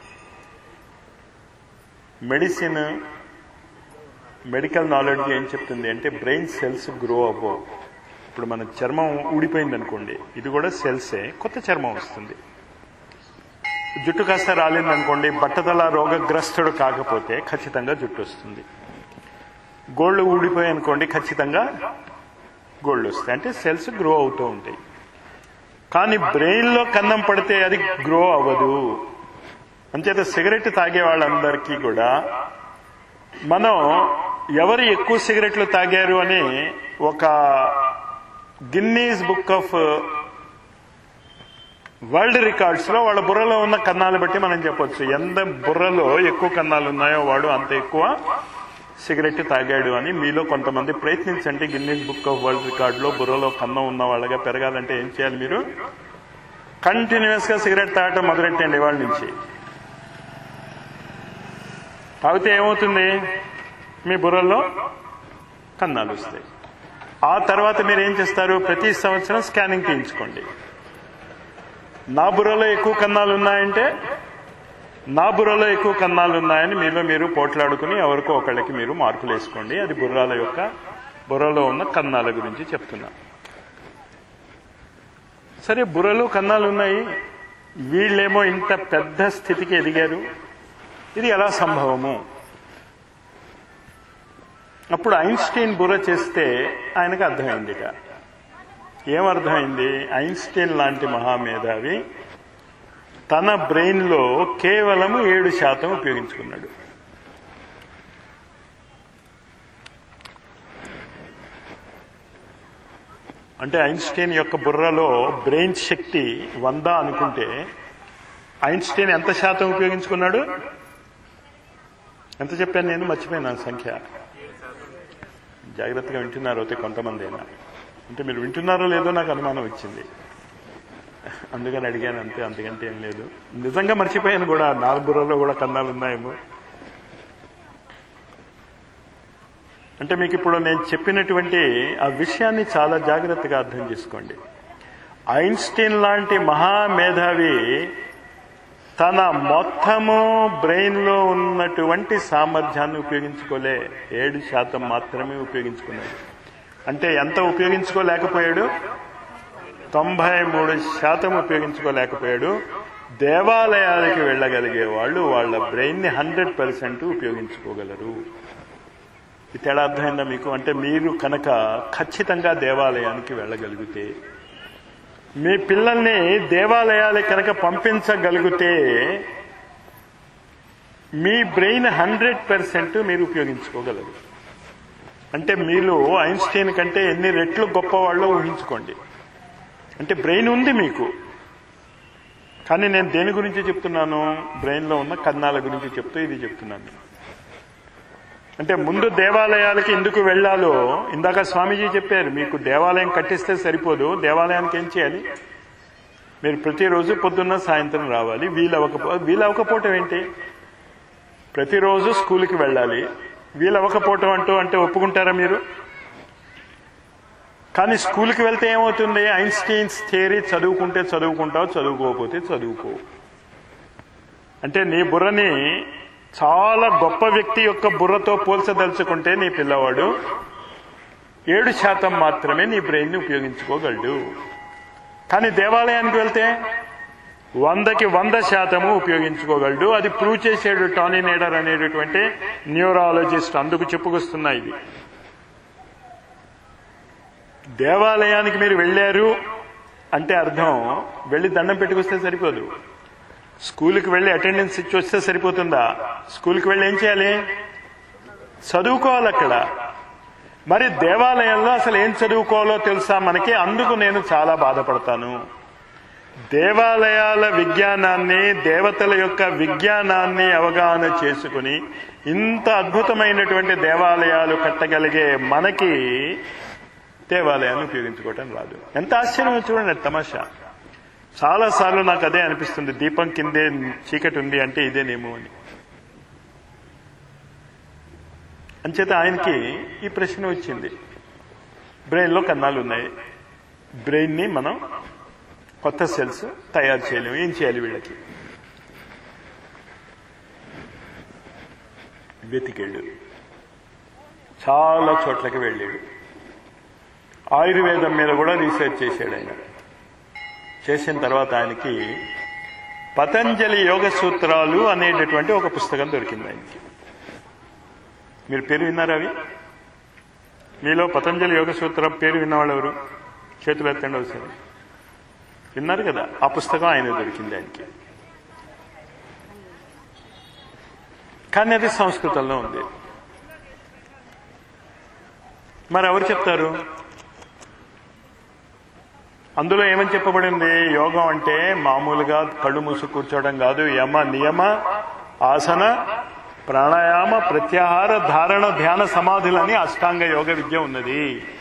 మెడిసిన్ మెడికల్ నాలెడ్జ్ ఏం చెప్తుంది అంటే బ్రెయిన్ సెల్స్ గ్రో అవ్వవు ఇప్పుడు మన చర్మం ఊడిపోయింది అనుకోండి ఇది కూడా సెల్సే కొత్త చర్మం వస్తుంది జుట్టు కాస్త రాలిందనుకోండి బట్టతల రోగగ్రస్తుడు కాకపోతే ఖచ్చితంగా జుట్టు వస్తుంది గోళ్ళు ఊడిపోయాయి అనుకోండి ఖచ్చితంగా గోళ్ళు వస్తాయి అంటే సెల్స్ గ్రో అవుతూ ఉంటాయి కానీ బ్రెయిన్లో కన్నం పడితే అది గ్రో అవ్వదు అంచేత సిగరెట్ తాగే వాళ్ళందరికీ కూడా మనం ఎవరు ఎక్కువ సిగరెట్లు తాగారు అని ఒక Guinness book of world records లో వాళ్ళ బుర్రలో ఉన్న కన్నాలు బట్టి మనం చెప్పొచ్చు ఎంత బుర్రలో ఎక్కువ కన్నాలు ఉన్నాయో వాడు అంత ఎక్కువ సిగరెట్ తాగాడు అని మీలో కొంతమంది ప్రయత్నించండి గిన్నీస్ బుక్ ఆఫ్ వరల్డ్ రికార్డులో బుర్రలో కన్నం ఉన్న వాళ్ళగా పెరగాలంటే ఏం చేయాలి మీరు కంటిన్యూస్ గా సిగరెట్ తాగటం మొదలెట్టండి వాళ్ళ నుంచి తాగితే ఏమవుతుంది మీ బుర్రలో కన్నాలు వస్తాయి ఆ తర్వాత మీరు ఏం చేస్తారు ప్రతి సంవత్సరం స్కానింగ్ తీయించుకోండి నా బుర్రలో ఎక్కువ కన్నాలు ఉన్నాయంటే నా బుర్రలో ఎక్కువ కన్నాలు ఉన్నాయని మీలో మీరు పోట్లాడుకుని ఎవరికో ఒకళ్ళకి మీరు మార్కులు వేసుకోండి అది బుర్రాల యొక్క బుర్రలో ఉన్న కన్నాల గురించి చెప్తున్నా సరే బుర్రలో కన్నాలు ఉన్నాయి వీళ్ళేమో ఇంత పెద్ద స్థితికి ఎదిగారు ఇది ఎలా సంభవము అప్పుడు ఐన్స్టీన్ బుర్ర చేస్తే ఆయనకు అర్థమైందిట ఏమర్థమైంది ఐన్స్టీన్ లాంటి మహామేధావి తన బ్రెయిన్లో కేవలము ఏడు శాతం ఉపయోగించుకున్నాడు అంటే ఐన్స్టీన్ యొక్క బుర్రలో బ్రెయిన్ శక్తి వంద అనుకుంటే ఐన్స్టీన్ ఎంత శాతం ఉపయోగించుకున్నాడు ఎంత చెప్పాను నేను మర్చిపోయినా సంఖ్య జాగ్రత్తగా వింటున్నారు అయితే కొంతమంది అయినా అంటే మీరు వింటున్నారో లేదో నాకు అనుమానం వచ్చింది అందుకని అడిగాను అంతే అంతకంటే ఏం లేదు నిజంగా మర్చిపోయాను కూడా నాలుగు బుర్రలో కూడా కన్నాలు ఉన్నాయేమో అంటే మీకు ఇప్పుడు నేను చెప్పినటువంటి ఆ విషయాన్ని చాలా జాగ్రత్తగా అర్థం చేసుకోండి ఐన్స్టీన్ లాంటి మహామేధావి తన మొత్తము బ్రెయిన్ లో ఉన్నటువంటి సామర్థ్యాన్ని ఉపయోగించుకోలే ఏడు శాతం మాత్రమే ఉపయోగించుకున్నాడు అంటే ఎంత ఉపయోగించుకోలేకపోయాడు తొంభై మూడు శాతం ఉపయోగించుకోలేకపోయాడు దేవాలయాలకి వెళ్ళగలిగే వాళ్ళు వాళ్ళ బ్రెయిన్ ని హండ్రెడ్ పర్సెంట్ ఉపయోగించుకోగలరు ఈ తేడా అర్థమైందా మీకు అంటే మీరు కనుక ఖచ్చితంగా దేవాలయానికి వెళ్ళగలిగితే మీ పిల్లల్ని దేవాలయాలకు కనుక పంపించగలిగితే మీ బ్రెయిన్ హండ్రెడ్ పర్సెంట్ మీరు ఉపయోగించుకోగలరు అంటే మీరు ఐన్స్టీన్ కంటే ఎన్ని రెట్లు గొప్పవాళ్ళో ఊహించుకోండి అంటే బ్రెయిన్ ఉంది మీకు కానీ నేను దేని గురించి చెప్తున్నాను బ్రెయిన్లో ఉన్న కన్నాల గురించి చెప్తూ ఇది చెప్తున్నాను అంటే ముందు దేవాలయాలకి ఎందుకు వెళ్ళాలో ఇందాక స్వామీజీ చెప్పారు మీకు దేవాలయం కట్టిస్తే సరిపోదు దేవాలయానికి ఏం చేయాలి మీరు ప్రతిరోజు పొద్దున్న సాయంత్రం రావాలి వీలవకపో వీలవకపోవటం ఏంటి ప్రతిరోజు స్కూల్కి వెళ్ళాలి వీలవకపోవటం అంటూ అంటే ఒప్పుకుంటారా మీరు కానీ స్కూల్కి వెళ్తే ఏమవుతుంది ఐన్స్టీన్స్ థియరీ చదువుకుంటే చదువుకుంటావు చదువుకోకపోతే చదువుకో అంటే నీ బుర్రని చాలా గొప్ప వ్యక్తి యొక్క బుర్రతో పోల్చదలుచుకుంటే నీ పిల్లవాడు ఏడు శాతం మాత్రమే నీ బ్రెయిన్ ఉపయోగించుకోగలడు కానీ దేవాలయానికి వెళ్తే వందకి వంద శాతము ఉపయోగించుకోగలడు అది ప్రూవ్ చేసాడు టానీ నేడర్ అనేటటువంటి న్యూరాలజిస్ట్ అందుకు చెప్పుకొస్తున్నా ఇది దేవాలయానికి మీరు వెళ్ళారు అంటే అర్థం వెళ్ళి దండం పెట్టుకొస్తే సరిపోదు స్కూల్కి వెళ్ళి అటెండెన్స్ ఇచ్చి వస్తే సరిపోతుందా స్కూల్కి వెళ్ళి ఏం చేయాలి చదువుకోవాలి అక్కడ మరి దేవాలయంలో అసలు ఏం చదువుకోవాలో తెలుసా మనకి అందుకు నేను చాలా బాధపడతాను దేవాలయాల విజ్ఞానాన్ని దేవతల యొక్క విజ్ఞానాన్ని అవగాహన చేసుకుని ఇంత అద్భుతమైనటువంటి దేవాలయాలు కట్టగలిగే మనకి దేవాలయాన్ని ఉపయోగించుకోవటం రాదు ఎంత ఆశ్చర్యం చూడండి తమాషా చాలా సార్లు నాకు అదే అనిపిస్తుంది దీపం కిందే చీకటి ఉంది అంటే ఇదేనేమో అని అంచేత ఆయనకి ఈ ప్రశ్న వచ్చింది బ్రెయిన్లో కన్నాలు ఉన్నాయి బ్రెయిన్ని మనం కొత్త సెల్స్ తయారు చేయలేము ఏం చేయాలి వీళ్ళకి వెతికాడు చాలా చోట్లకి వెళ్ళాడు ఆయుర్వేదం మీద కూడా రీసెర్చ్ చేశాడు ఆయన చేసిన తర్వాత ఆయనకి పతంజలి యోగ సూత్రాలు అనేటటువంటి ఒక పుస్తకం దొరికింది ఆయనకి మీరు పేరు విన్నారా అవి మీలో పతంజలి యోగ సూత్రం పేరు విన్నవాళ్ళు ఎవరు చేతులు ఎత్తండి ఒకసారి విన్నారు కదా ఆ పుస్తకం ఆయన దొరికింది ఆయనకి కానీ అది సంస్కృతంలో ఉంది మరి ఎవరు చెప్తారు అందులో ఏమని చెప్పబడింది యోగం అంటే మామూలుగా కళ్ళు మూసు కూర్చోవడం కాదు యమ నియమ ఆసన ప్రాణాయామ ప్రత్యాహార ధారణ ధ్యాన సమాధులని అష్టాంగ యోగ విద్య ఉన్నది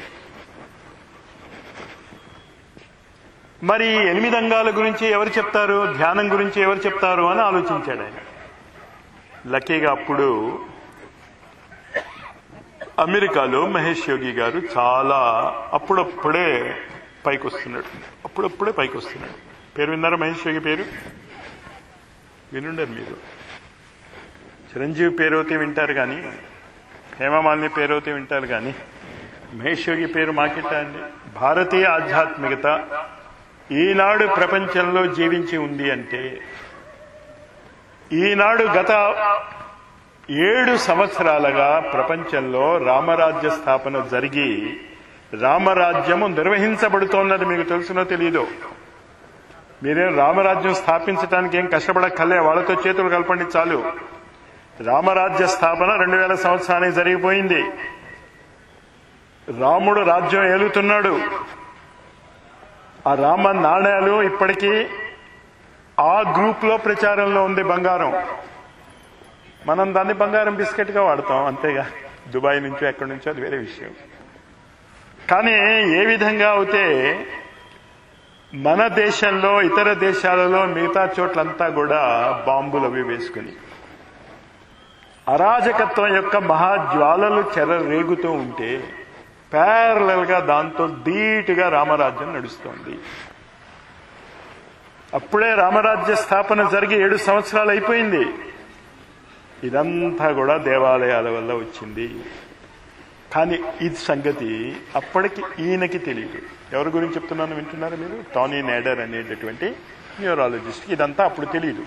మరి ఎనిమిది అంగాల గురించి ఎవరు చెప్తారు ధ్యానం గురించి ఎవరు చెప్తారు అని ఆలోచించాడు ఆయన లక్కీగా అప్పుడు అమెరికాలో మహేష్ యోగి గారు చాలా అప్పుడప్పుడే పైకి వస్తున్నాడు అప్పుడప్పుడే పైకి వస్తున్నాడు పేరు విన్నారా మహేష్ యోగి పేరు వినుండరు మీరు చిరంజీవి పేరైతే వింటారు కానీ హేమమాలిని పేరైతే వింటారు కానీ మహేష్ యోగి పేరు మాకిట్ట అండి భారతీయ ఆధ్యాత్మికత ఈనాడు ప్రపంచంలో జీవించి ఉంది అంటే ఈనాడు గత ఏడు సంవత్సరాలుగా ప్రపంచంలో రామరాజ్య స్థాపన జరిగి రామరాజ్యము నిర్వహించబడుతోన్నది మీకు తెలుసునో తెలీదు మీరేం రామరాజ్యం స్థాపించడానికి ఏం కష్టపడక్కర్లే వాళ్ళతో చేతులు కలపండి చాలు రామరాజ్య స్థాపన రెండు వేల సంవత్సరానికి జరిగిపోయింది రాముడు రాజ్యం ఏలుతున్నాడు ఆ రామ నాణ్యాలు ఇప్పటికీ ఆ గ్రూప్ లో ప్రచారంలో ఉంది బంగారం మనం దాన్ని బంగారం బిస్కెట్ గా వాడతాం అంతేగా దుబాయ్ నుంచో ఎక్కడి నుంచో అది వేరే విషయం కానీ ఏ విధంగా అయితే మన దేశంలో ఇతర దేశాలలో మిగతా చోట్లంతా కూడా బాంబులు అవి వేసుకుని అరాజకత్వం యొక్క మహాజ్వాలలు చెరరేగుతూ ఉంటే ప్యారలల్ గా దాంతో ధీటుగా రామరాజ్యం నడుస్తోంది అప్పుడే రామరాజ్య స్థాపన జరిగి ఏడు సంవత్సరాలు అయిపోయింది ఇదంతా కూడా దేవాలయాల వల్ల వచ్చింది కానీ ఇది సంగతి అప్పటికి ఈయనకి తెలియదు ఎవరి గురించి చెప్తున్నాను వింటున్నారు మీరు టానీ నేడర్ అనేటటువంటి న్యూరాలజిస్ట్ ఇదంతా అప్పుడు తెలియదు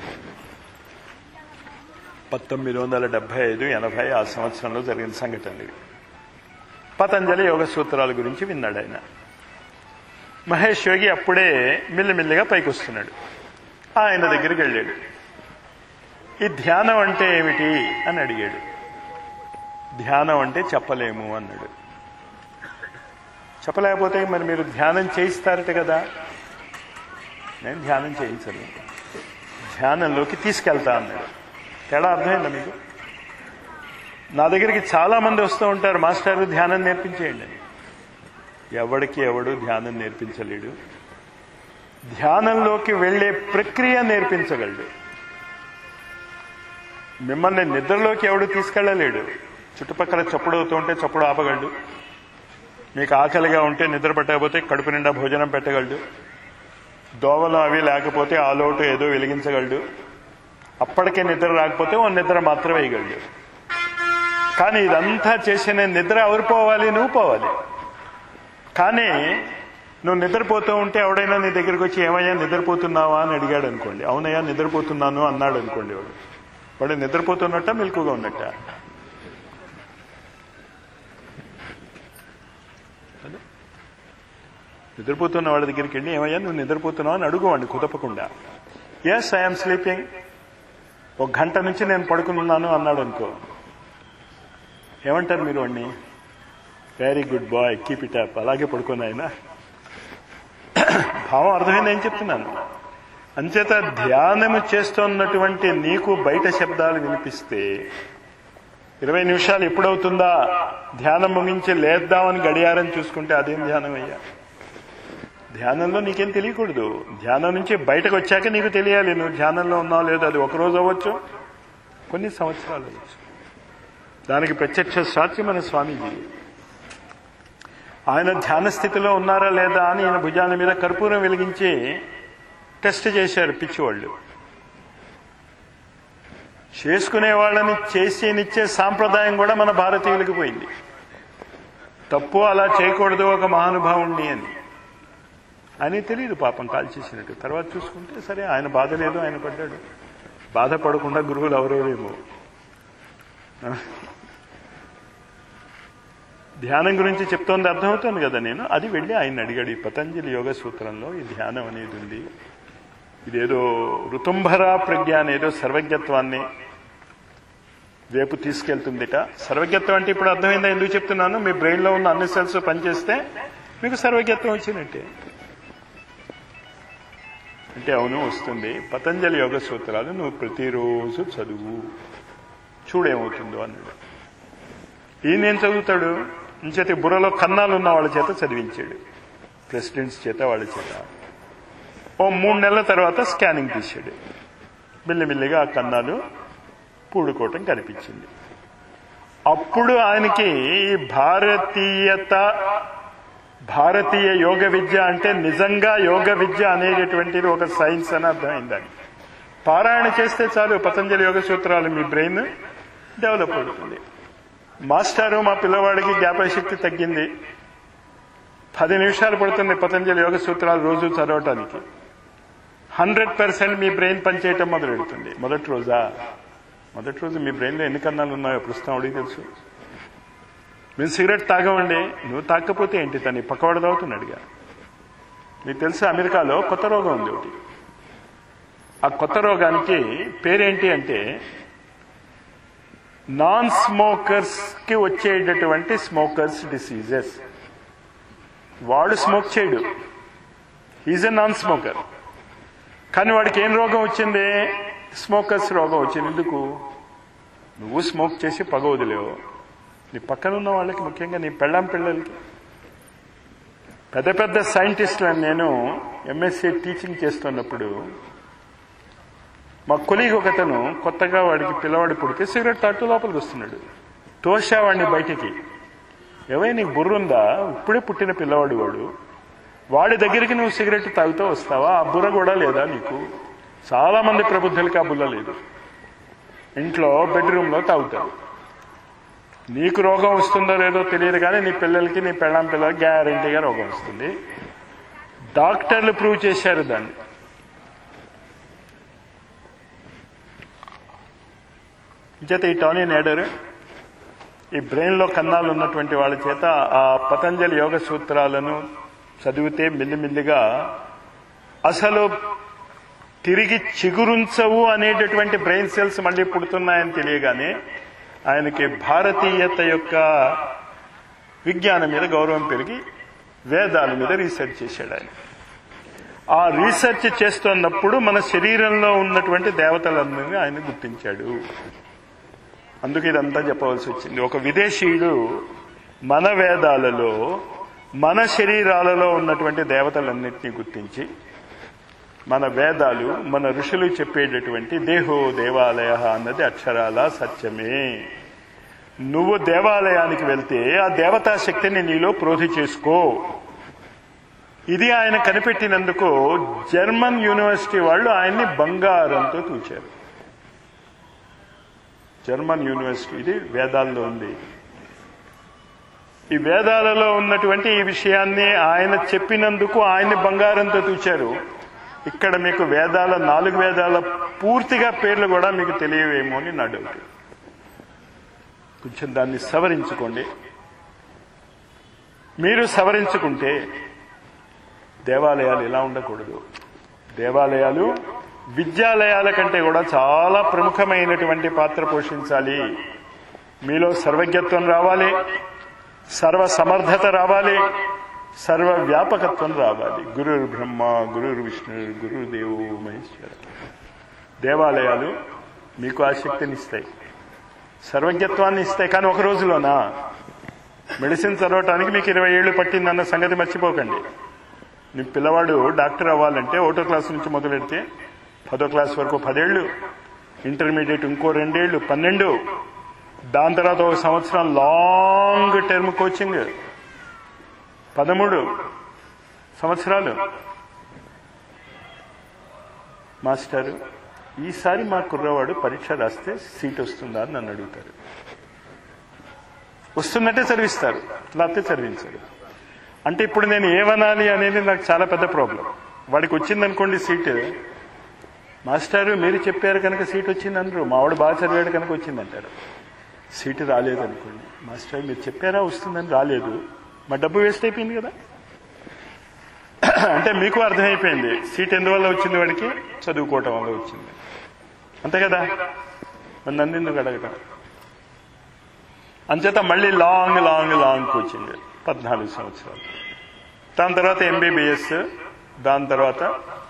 పంతొమ్మిది వందల డెబ్బై ఐదు ఎనభై ఆ సంవత్సరంలో జరిగిన సంఘటనలు ఇవి పతంజలి యోగ సూత్రాల గురించి విన్నాడు ఆయన మహేష్ యోగి అప్పుడే మెల్లిమెల్లిగా పైకి వస్తున్నాడు ఆయన దగ్గరికి వెళ్ళాడు ఈ ధ్యానం అంటే ఏమిటి అని అడిగాడు ధ్యానం అంటే చెప్పలేము అన్నాడు చెప్పలేకపోతే మరి మీరు ధ్యానం చేయిస్తారట కదా నేను ధ్యానం చేయించను ధ్యానంలోకి తీసుకెళ్తా అన్నాడు తేడా అర్థమైందా మీకు నా దగ్గరికి చాలా మంది వస్తూ ఉంటారు మాస్టర్ ధ్యానం నేర్పించేయండి అని ఎవడికి ఎవడు ధ్యానం నేర్పించలేడు ధ్యానంలోకి వెళ్లే ప్రక్రియ నేర్పించగలడు మిమ్మల్ని నిద్రలోకి ఎవడు తీసుకెళ్లలేడు చుట్టుపక్కల చప్పుడు అవుతూ ఉంటే చప్పుడు ఆపగలడు మీకు ఆకలిగా ఉంటే నిద్ర పట్టకపోతే కడుపు నిండా భోజనం పెట్టగలడు దోవలు అవి లేకపోతే ఆ లోటు ఏదో వెలిగించగలడు అప్పటికే నిద్ర రాకపోతే ఓ నిద్ర మాత్రం వేయగలడు కానీ ఇదంతా చేసిన నిద్ర ఎవరు పోవాలి నువ్వు పోవాలి కానీ నువ్వు నిద్రపోతూ ఉంటే ఎవడైనా నీ దగ్గరికి వచ్చి ఏమయ్యా నిద్రపోతున్నావా అని అడిగాడు అనుకోండి అవునయ్యా నిద్రపోతున్నాను అన్నాడు అనుకోండి వాడు వాడు నిద్రపోతున్నట్ట మెలకుగా ఉన్నట్ట నిద్రపోతున్న వాళ్ళ దగ్గరికి వెళ్ళి ఏమయ్యా నువ్వు నిద్రపోతున్నావు అని అడుగువాడిని కుదపకుండా ఎస్ ఐఎమ్ స్లీపింగ్ ఒక గంట నుంచి నేను పడుకున్నాను అన్నాడు అనుకో ఏమంటారు మీరు వాడిని very good boy keep it up అలాగే పడుకుని ఆయన భావం అర్థమైంది ఏం చెప్తున్నాను అంచేత ధ్యానము చేస్తున్నటువంటి నీకు బయట శబ్దాలు వినిపిస్తే ఇరవై నిమిషాలు ఎప్పుడవుతుందా ధ్యానం ముగించి లేద్దామని గడియారం చూసుకుంటే అదేం ధ్యానం అయ్యా ధ్యానంలో నీకేం తెలియకూడదు ధ్యానం నుంచి బయటకు వచ్చాక నీకు తెలియాలి నువ్వు ధ్యానంలో ఉన్నావు లేదు అది ఒక రోజు అవ్వచ్చు కొన్ని సంవత్సరాలు అవ్వచ్చు దానికి ప్రత్యక్ష సాక్షి మన స్వామీజీ ఆయన ధ్యాన స్థితిలో ఉన్నారా లేదా అని ఈయన భుజాల మీద కర్పూరం వెలిగించి టెస్ట్ చేశారు పిచ్చివాళ్ళు చేసుకునే వాళ్ళని చేసినిచ్చే సాంప్రదాయం కూడా మన భారతీయులకి పోయింది తప్పు అలా చేయకూడదు ఒక మహానుభావుణ్ణి అని అని తెలియదు పాపం కాల్చేసినట్టు తర్వాత చూసుకుంటే సరే ఆయన బాధ లేదు ఆయన పడ్డాడు బాధపడకుండా గురువులు ఎవరెవరేమో ధ్యానం గురించి చెప్తోంది అర్థమవుతుంది కదా నేను అది వెళ్ళి ఆయన అడిగాడు ఈ పతంజలి యోగ సూత్రంలో ఈ ధ్యానం అనేది ఉంది ఇదేదో ఋతుంభరా ప్రజ్ఞ అనేదో సర్వజ్ఞత్వాన్ని రేపు తీసుకెళ్తుందిట సర్వజ్ఞత్వం అంటే ఇప్పుడు అర్థమైందా ఎందుకు చెప్తున్నాను మీ బ్రెయిన్ లో ఉన్న అన్ని సెల్స్ పనిచేస్తే మీకు సర్వజ్ఞత్వం వచ్చినట్టే అంటే అవును వస్తుంది పతంజలి యోగ సూత్రాలు నువ్వు ప్రతిరోజు చదువు చూడేమవుతుందో అన్నాడు ఈయన ఏం చదువుతాడు ఇంచేత బుర్రలో కన్నాలు ఉన్న వాళ్ళ చేత చదివించాడు ప్రెసిడెంట్స్ చేత వాళ్ళ చేత ఓ మూడు నెలల తర్వాత స్కానింగ్ తీశాడు మెల్లిమెల్లిగా ఆ కన్నాలు పూడుకోవటం కనిపించింది అప్పుడు ఆయనకి ఈ భారతీయత భారతీయ యోగ విద్య అంటే నిజంగా యోగ విద్య అనేటటువంటిది ఒక సైన్స్ అని అర్థమైందని పారాయణ చేస్తే చాలు పతంజలి యోగ సూత్రాలు మీ బ్రెయిన్ డెవలప్ అవుతుంది మాస్టారు మా పిల్లవాడికి జ్ఞాపకశక్తి తగ్గింది పది నిమిషాలు పడుతుంది పతంజలి యోగ సూత్రాలు రోజు చదవటానికి హండ్రెడ్ పర్సెంట్ మీ బ్రెయిన్ పనిచేయటం మొదలు పెడుతుంది మొదటి రోజా మొదటి రోజు మీ బ్రెయిన్లో ఎన్ని కన్నాలు ఉన్నాయో ప్రస్తుతం అడిగి తెలుసు మేము సిగరెట్ తాగమండి నువ్వు తాగకపోతే ఏంటి తను పక్కవాడు తాగుతున్నాడుగా మీకు తెలుసు అమెరికాలో కొత్త రోగం ఉంది ఒకటి ఆ కొత్త రోగానికి పేరేంటి అంటే నాన్ స్మోకర్స్ కి వచ్చేటటువంటి స్మోకర్స్ డిసీజెస్ వాడు స్మోక్ చేయడు ఈజ్ ఎ నాన్ స్మోకర్ కానీ వాడికి ఏం రోగం వచ్చింది స్మోకర్స్ రోగం వచ్చింది ఎందుకు నువ్వు స్మోక్ చేసి పగ వదిలేవు నీ పక్కన ఉన్న వాళ్ళకి ముఖ్యంగా నీ పెళ్ళాం పిల్లలకి పెద్ద పెద్ద సైంటిస్టులను నేను ఎంఎస్సీ టీచింగ్ చేస్తున్నప్పుడు మా కొలీగ్ ఒకతను కొత్తగా వాడికి పిల్లవాడు పుడితే సిగరెట్ తాటు లోపలికి వస్తున్నాడు తోషా వాడిని బయటికి ఏవై నీకు బుర్రుందా ఇప్పుడే పుట్టిన పిల్లవాడు వాడు వాడి దగ్గరికి నువ్వు సిగరెట్ తాగుతూ వస్తావా ఆ బుర్ర కూడా లేదా నీకు చాలా మంది ప్రబుద్ధులకి ఆ బుర్ర లేదు ఇంట్లో బెడ్రూమ్ లో తాగుతారు నీకు రోగం వస్తుందో లేదో తెలియదు కానీ నీ పిల్లలకి నీ పెళ్ళాం పిల్లలకి గ్యారంటీగా రోగం వస్తుంది డాక్టర్లు ప్రూవ్ చేశారు దాన్ని చేత ఈ టానీ నేడర్ ఈ బ్రెయిన్ లో కన్నాలు ఉన్నటువంటి వాళ్ళ చేత ఆ పతంజలి యోగ సూత్రాలను చదివితే మెల్లిమెల్లిగా అసలు తిరిగి చిగురుంచవు అనేటటువంటి బ్రెయిన్ సెల్స్ మళ్ళీ పుడుతున్నాయని తెలియగానే ఆయనకి భారతీయత యొక్క విజ్ఞానం మీద గౌరవం పెరిగి వేదాల మీద రీసెర్చ్ చేశాడు ఆయన ఆ రీసెర్చ్ చేస్తున్నప్పుడు మన శరీరంలో ఉన్నటువంటి దేవతలందరినీ ఆయన గుర్తించాడు అందుకు ఇదంతా చెప్పవలసి వచ్చింది ఒక విదేశీయుడు మన వేదాలలో మన శరీరాలలో ఉన్నటువంటి దేవతలన్నింటినీ గుర్తించి మన వేదాలు మన ఋషులు చెప్పేటటువంటి దేహో దేవాలయ అన్నది అక్షరాల సత్యమే నువ్వు దేవాలయానికి వెళ్తే ఆ దేవతా శక్తిని నీలో ప్రోధి చేసుకో ఇది ఆయన కనిపెట్టినందుకు జర్మన్ యూనివర్సిటీ వాళ్ళు ఆయన్ని బంగారంతో తూచారు జర్మన్ యూనివర్సిటీ ఇది వేదాల్లో ఉంది ఈ వేదాలలో ఉన్నటువంటి ఈ విషయాన్ని ఆయన చెప్పినందుకు ఆయన్ని బంగారంతో తూచారు ఇక్కడ మీకు వేదాల నాలుగు వేదాల పూర్తిగా పేర్లు కూడా మీకు తెలియవేమో అని నా డౌట్ కొంచెం దాన్ని సవరించుకోండి మీరు సవరించుకుంటే దేవాలయాలు ఎలా ఉండకూడదు దేవాలయాలు విద్యాలయాల కంటే కూడా చాలా ప్రముఖమైనటువంటి పాత్ర పోషించాలి మీలో సర్వజ్ఞత్వం రావాలి సర్వ సమర్థత రావాలి సర్వ వ్యాపకత్వం రావాలి గురుర్ బ్రహ్మ గురుర్ విష్ణు గురుదేవు మహేశ్వర దేవాలయాలు మీకు ఆ శక్తిని ఇస్తాయి సర్వజ్ఞత్వాన్ని ఇస్తాయి కానీ ఒక రోజులోనా మెడిసిన్ చదవటానికి మీకు ఇరవై ఏళ్ళు పట్టిందన్న సంగతి మర్చిపోకండి నీ పిల్లవాడు డాక్టర్ అవ్వాలంటే ఒకటో క్లాస్ నుంచి మొదలెడితే పదో క్లాస్ వరకు పదేళ్లు ఇంటర్మీడియట్ ఇంకో రెండేళ్లు పన్నెండు దాని తర్వాత ఒక సంవత్సరం లాంగ్ టర్మ్ కోచింగ్ పదమూడు సంవత్సరాలు మాస్టర్ ఈసారి మా కుర్రవాడు పరీక్ష రాస్తే సీట్ వస్తుందా అని నన్ను అడుగుతారు వస్తుందంటే చదివిస్తారు లేకపోతే చదివించారు అంటే ఇప్పుడు నేను ఏమనాలి అనేది నాకు చాలా పెద్ద ప్రాబ్లం వాడికి వచ్చిందనుకోండి సీటు మాస్టారు మీరు చెప్పారు కనుక సీట్ వచ్చింది అందరూ మావాడు బాగా చదివాడు కనుక వచ్చిందంటారు సీటు రాలేదు అనుకోండి మాస్టర్ మీరు చెప్పారా వస్తుందని రాలేదు మా డబ్బు వేస్ట్ అయిపోయింది కదా అంటే మీకు అర్థమైపోయింది సీట్ ఎందువల్ల వచ్చింది వాడికి చదువుకోవటం వల్ల వచ్చింది అంతే కదా మరి నన్ను ఎందుకు అడగటం అంచేత మళ్ళీ లాంగ్ లాంగ్ లాంగ్ కోచింగ్ పద్నాలుగు సంవత్సరాలు దాని తర్వాత ఎంబీబీఎస్ దాని తర్వాత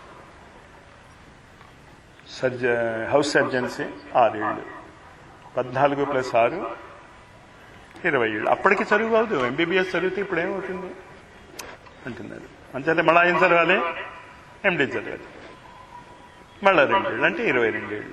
సర్జ హౌస్ సర్జన్సీ ఆరేళ్ళు పద్నాలుగు ప్లస్ ఆరు ఇరవై ఏళ్ళు అప్పటికి చదువు కాదు ఎంబీబీఎస్ చదివితే ఇప్పుడు ఏమవుతుంది అంటున్నారు అంచేత మళ్ళా ఏం చదవాలి ఎండి చదవాలి మళ్ళా రెండేళ్ళు అంటే ఇరవై రెండేళ్ళు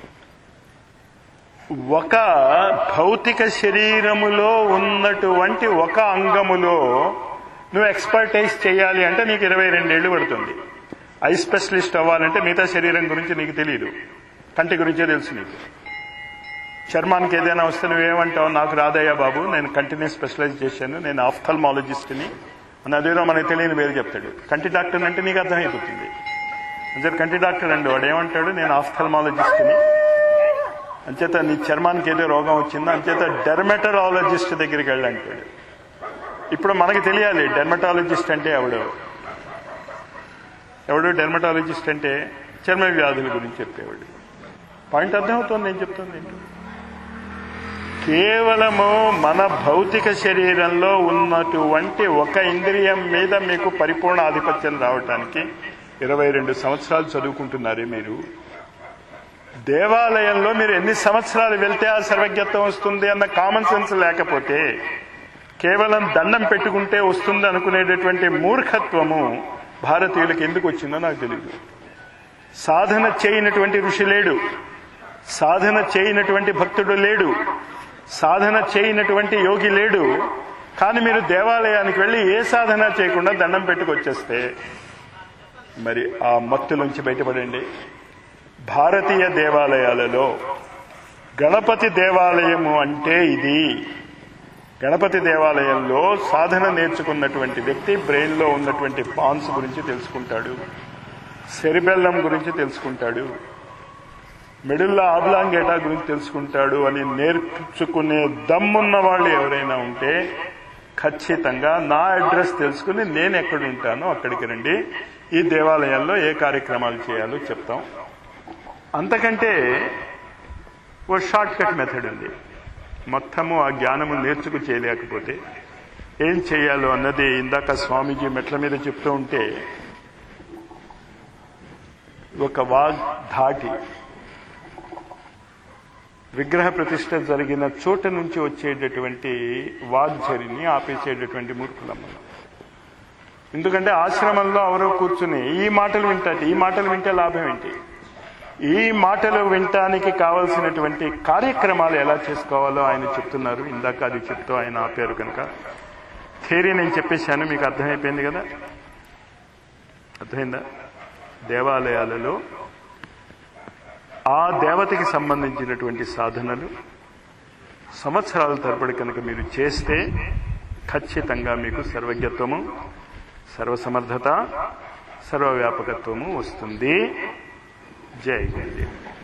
ఒక భౌతిక శరీరములో ఉన్నటువంటి ఒక అంగములో నువ్వు ఎక్స్పర్టైజ్ చేయాలి అంటే నీకు ఇరవై రెండేళ్లు పడుతుంది ఐ స్పెషలిస్ట్ అవ్వాలంటే మిగతా శరీరం గురించి నీకు తెలియదు కంటి గురించే తెలుసు నీకు చర్మానికి ఏదైనా వస్తే నువ్వేమంటావు నాకు రాదయ్యా బాబు నేను కంటిని స్పెషలైజ్ చేశాను నేను ఆఫ్థల్మాలజిస్ట్ని అని అదేదో మనకు తెలియని పేరు చెప్తాడు కంటి డాక్టర్ అంటే నీకు అర్థమైపోతుంది అంచేత కంటి డాక్టర్ అండి వాడు ఏమంటాడు నేను ఆఫ్థల్మాలజిస్ట్ని అంచేత నీ చర్మానికి ఏదో రోగం వచ్చిందో అంచేత డెర్మటరాలజిస్ట్ దగ్గరికి వెళ్ళంటాడు ఇప్పుడు మనకి తెలియాలి డెర్మటాలజిస్ట్ అంటే ఎవడు ఎవడు డెర్మటాలజిస్ట్ అంటే చర్మ వ్యాధుల గురించి చెప్పేవాడు పాయింట్ అర్థమవుతుంది నేను చెప్తుంది ఏంటో కేవలము మన భౌతిక శరీరంలో ఉన్నటువంటి ఒక ఇంద్రియం మీద మీకు పరిపూర్ణ ఆధిపత్యం రావటానికి ఇరవై రెండు సంవత్సరాలు చదువుకుంటున్నారే మీరు దేవాలయంలో మీరు ఎన్ని సంవత్సరాలు వెళ్తే ఆ సర్వజ్ఞత్వం వస్తుంది అన్న కామన్ సెన్స్ లేకపోతే కేవలం దండం పెట్టుకుంటే వస్తుంది అనుకునేటటువంటి మూర్ఖత్వము భారతీయులకు ఎందుకు వచ్చిందో నాకు తెలియదు సాధన చేయనటువంటి ఋషి లేడు సాధన చేయనటువంటి భక్తుడు లేడు సాధన చేయనటువంటి యోగి లేడు కానీ మీరు దేవాలయానికి వెళ్ళి ఏ సాధన చేయకుండా దండం పెట్టుకొచ్చేస్తే మరి ఆ మత్తులోంచి బయటపడండి భారతీయ దేవాలయాలలో గణపతి దేవాలయము అంటే ఇది గణపతి దేవాలయంలో సాధన నేర్చుకున్నటువంటి వ్యక్తి బ్రెయిన్లో ఉన్నటువంటి పాన్స్ గురించి తెలుసుకుంటాడు సెరిబెల్లం గురించి తెలుసుకుంటాడు మిడిల్లో ఆబ్లాంగేటా గురించి తెలుసుకుంటాడు అని నేర్చుకునే దమ్మున్న వాళ్ళు ఎవరైనా ఉంటే ఖచ్చితంగా నా అడ్రస్ తెలుసుకుని నేను ఎక్కడ ఉంటానో అక్కడికి రండి ఈ దేవాలయంలో ఏ కార్యక్రమాలు చేయాలో చెప్తాం అంతకంటే ఓ షార్ట్ కట్ మెథడ్ ఉంది మొత్తము ఆ జ్ఞానము నేర్చుకు చేయలేకపోతే ఏం చేయాలో అన్నది ఇందాక స్వామీజీ మెట్ల మీద చెప్తూ ఉంటే ఒక వాగ్ ధాటి విగ్రహ ప్రతిష్ట జరిగిన చోట నుంచి వచ్చేటటువంటి వాగ్జరిని ఆపేసేటటువంటి మూర్ఖులమ్మ ఎందుకంటే ఆశ్రమంలో ఎవరో కూర్చుని ఈ మాటలు వింటారు ఈ మాటలు వింటే లాభం ఏంటి ఈ మాటలు వినటానికి కావలసినటువంటి కార్యక్రమాలు ఎలా చేసుకోవాలో ఆయన చెప్తున్నారు ఇందాక అది చెప్తూ ఆయన ఆపారు కనుక థేరీ నేను చెప్పేశాను మీకు అర్థమైపోయింది కదా అర్థమైందా దేవాలయాలలో ఆ దేవతకి సంబంధించినటువంటి సాధనలు సంవత్సరాల తరబడి కనుక మీరు చేస్తే ఖచ్చితంగా మీకు సర్వజ్ఞత్వము సర్వసమర్థత సర్వవ్యాపకత్వము వస్తుంది జై జై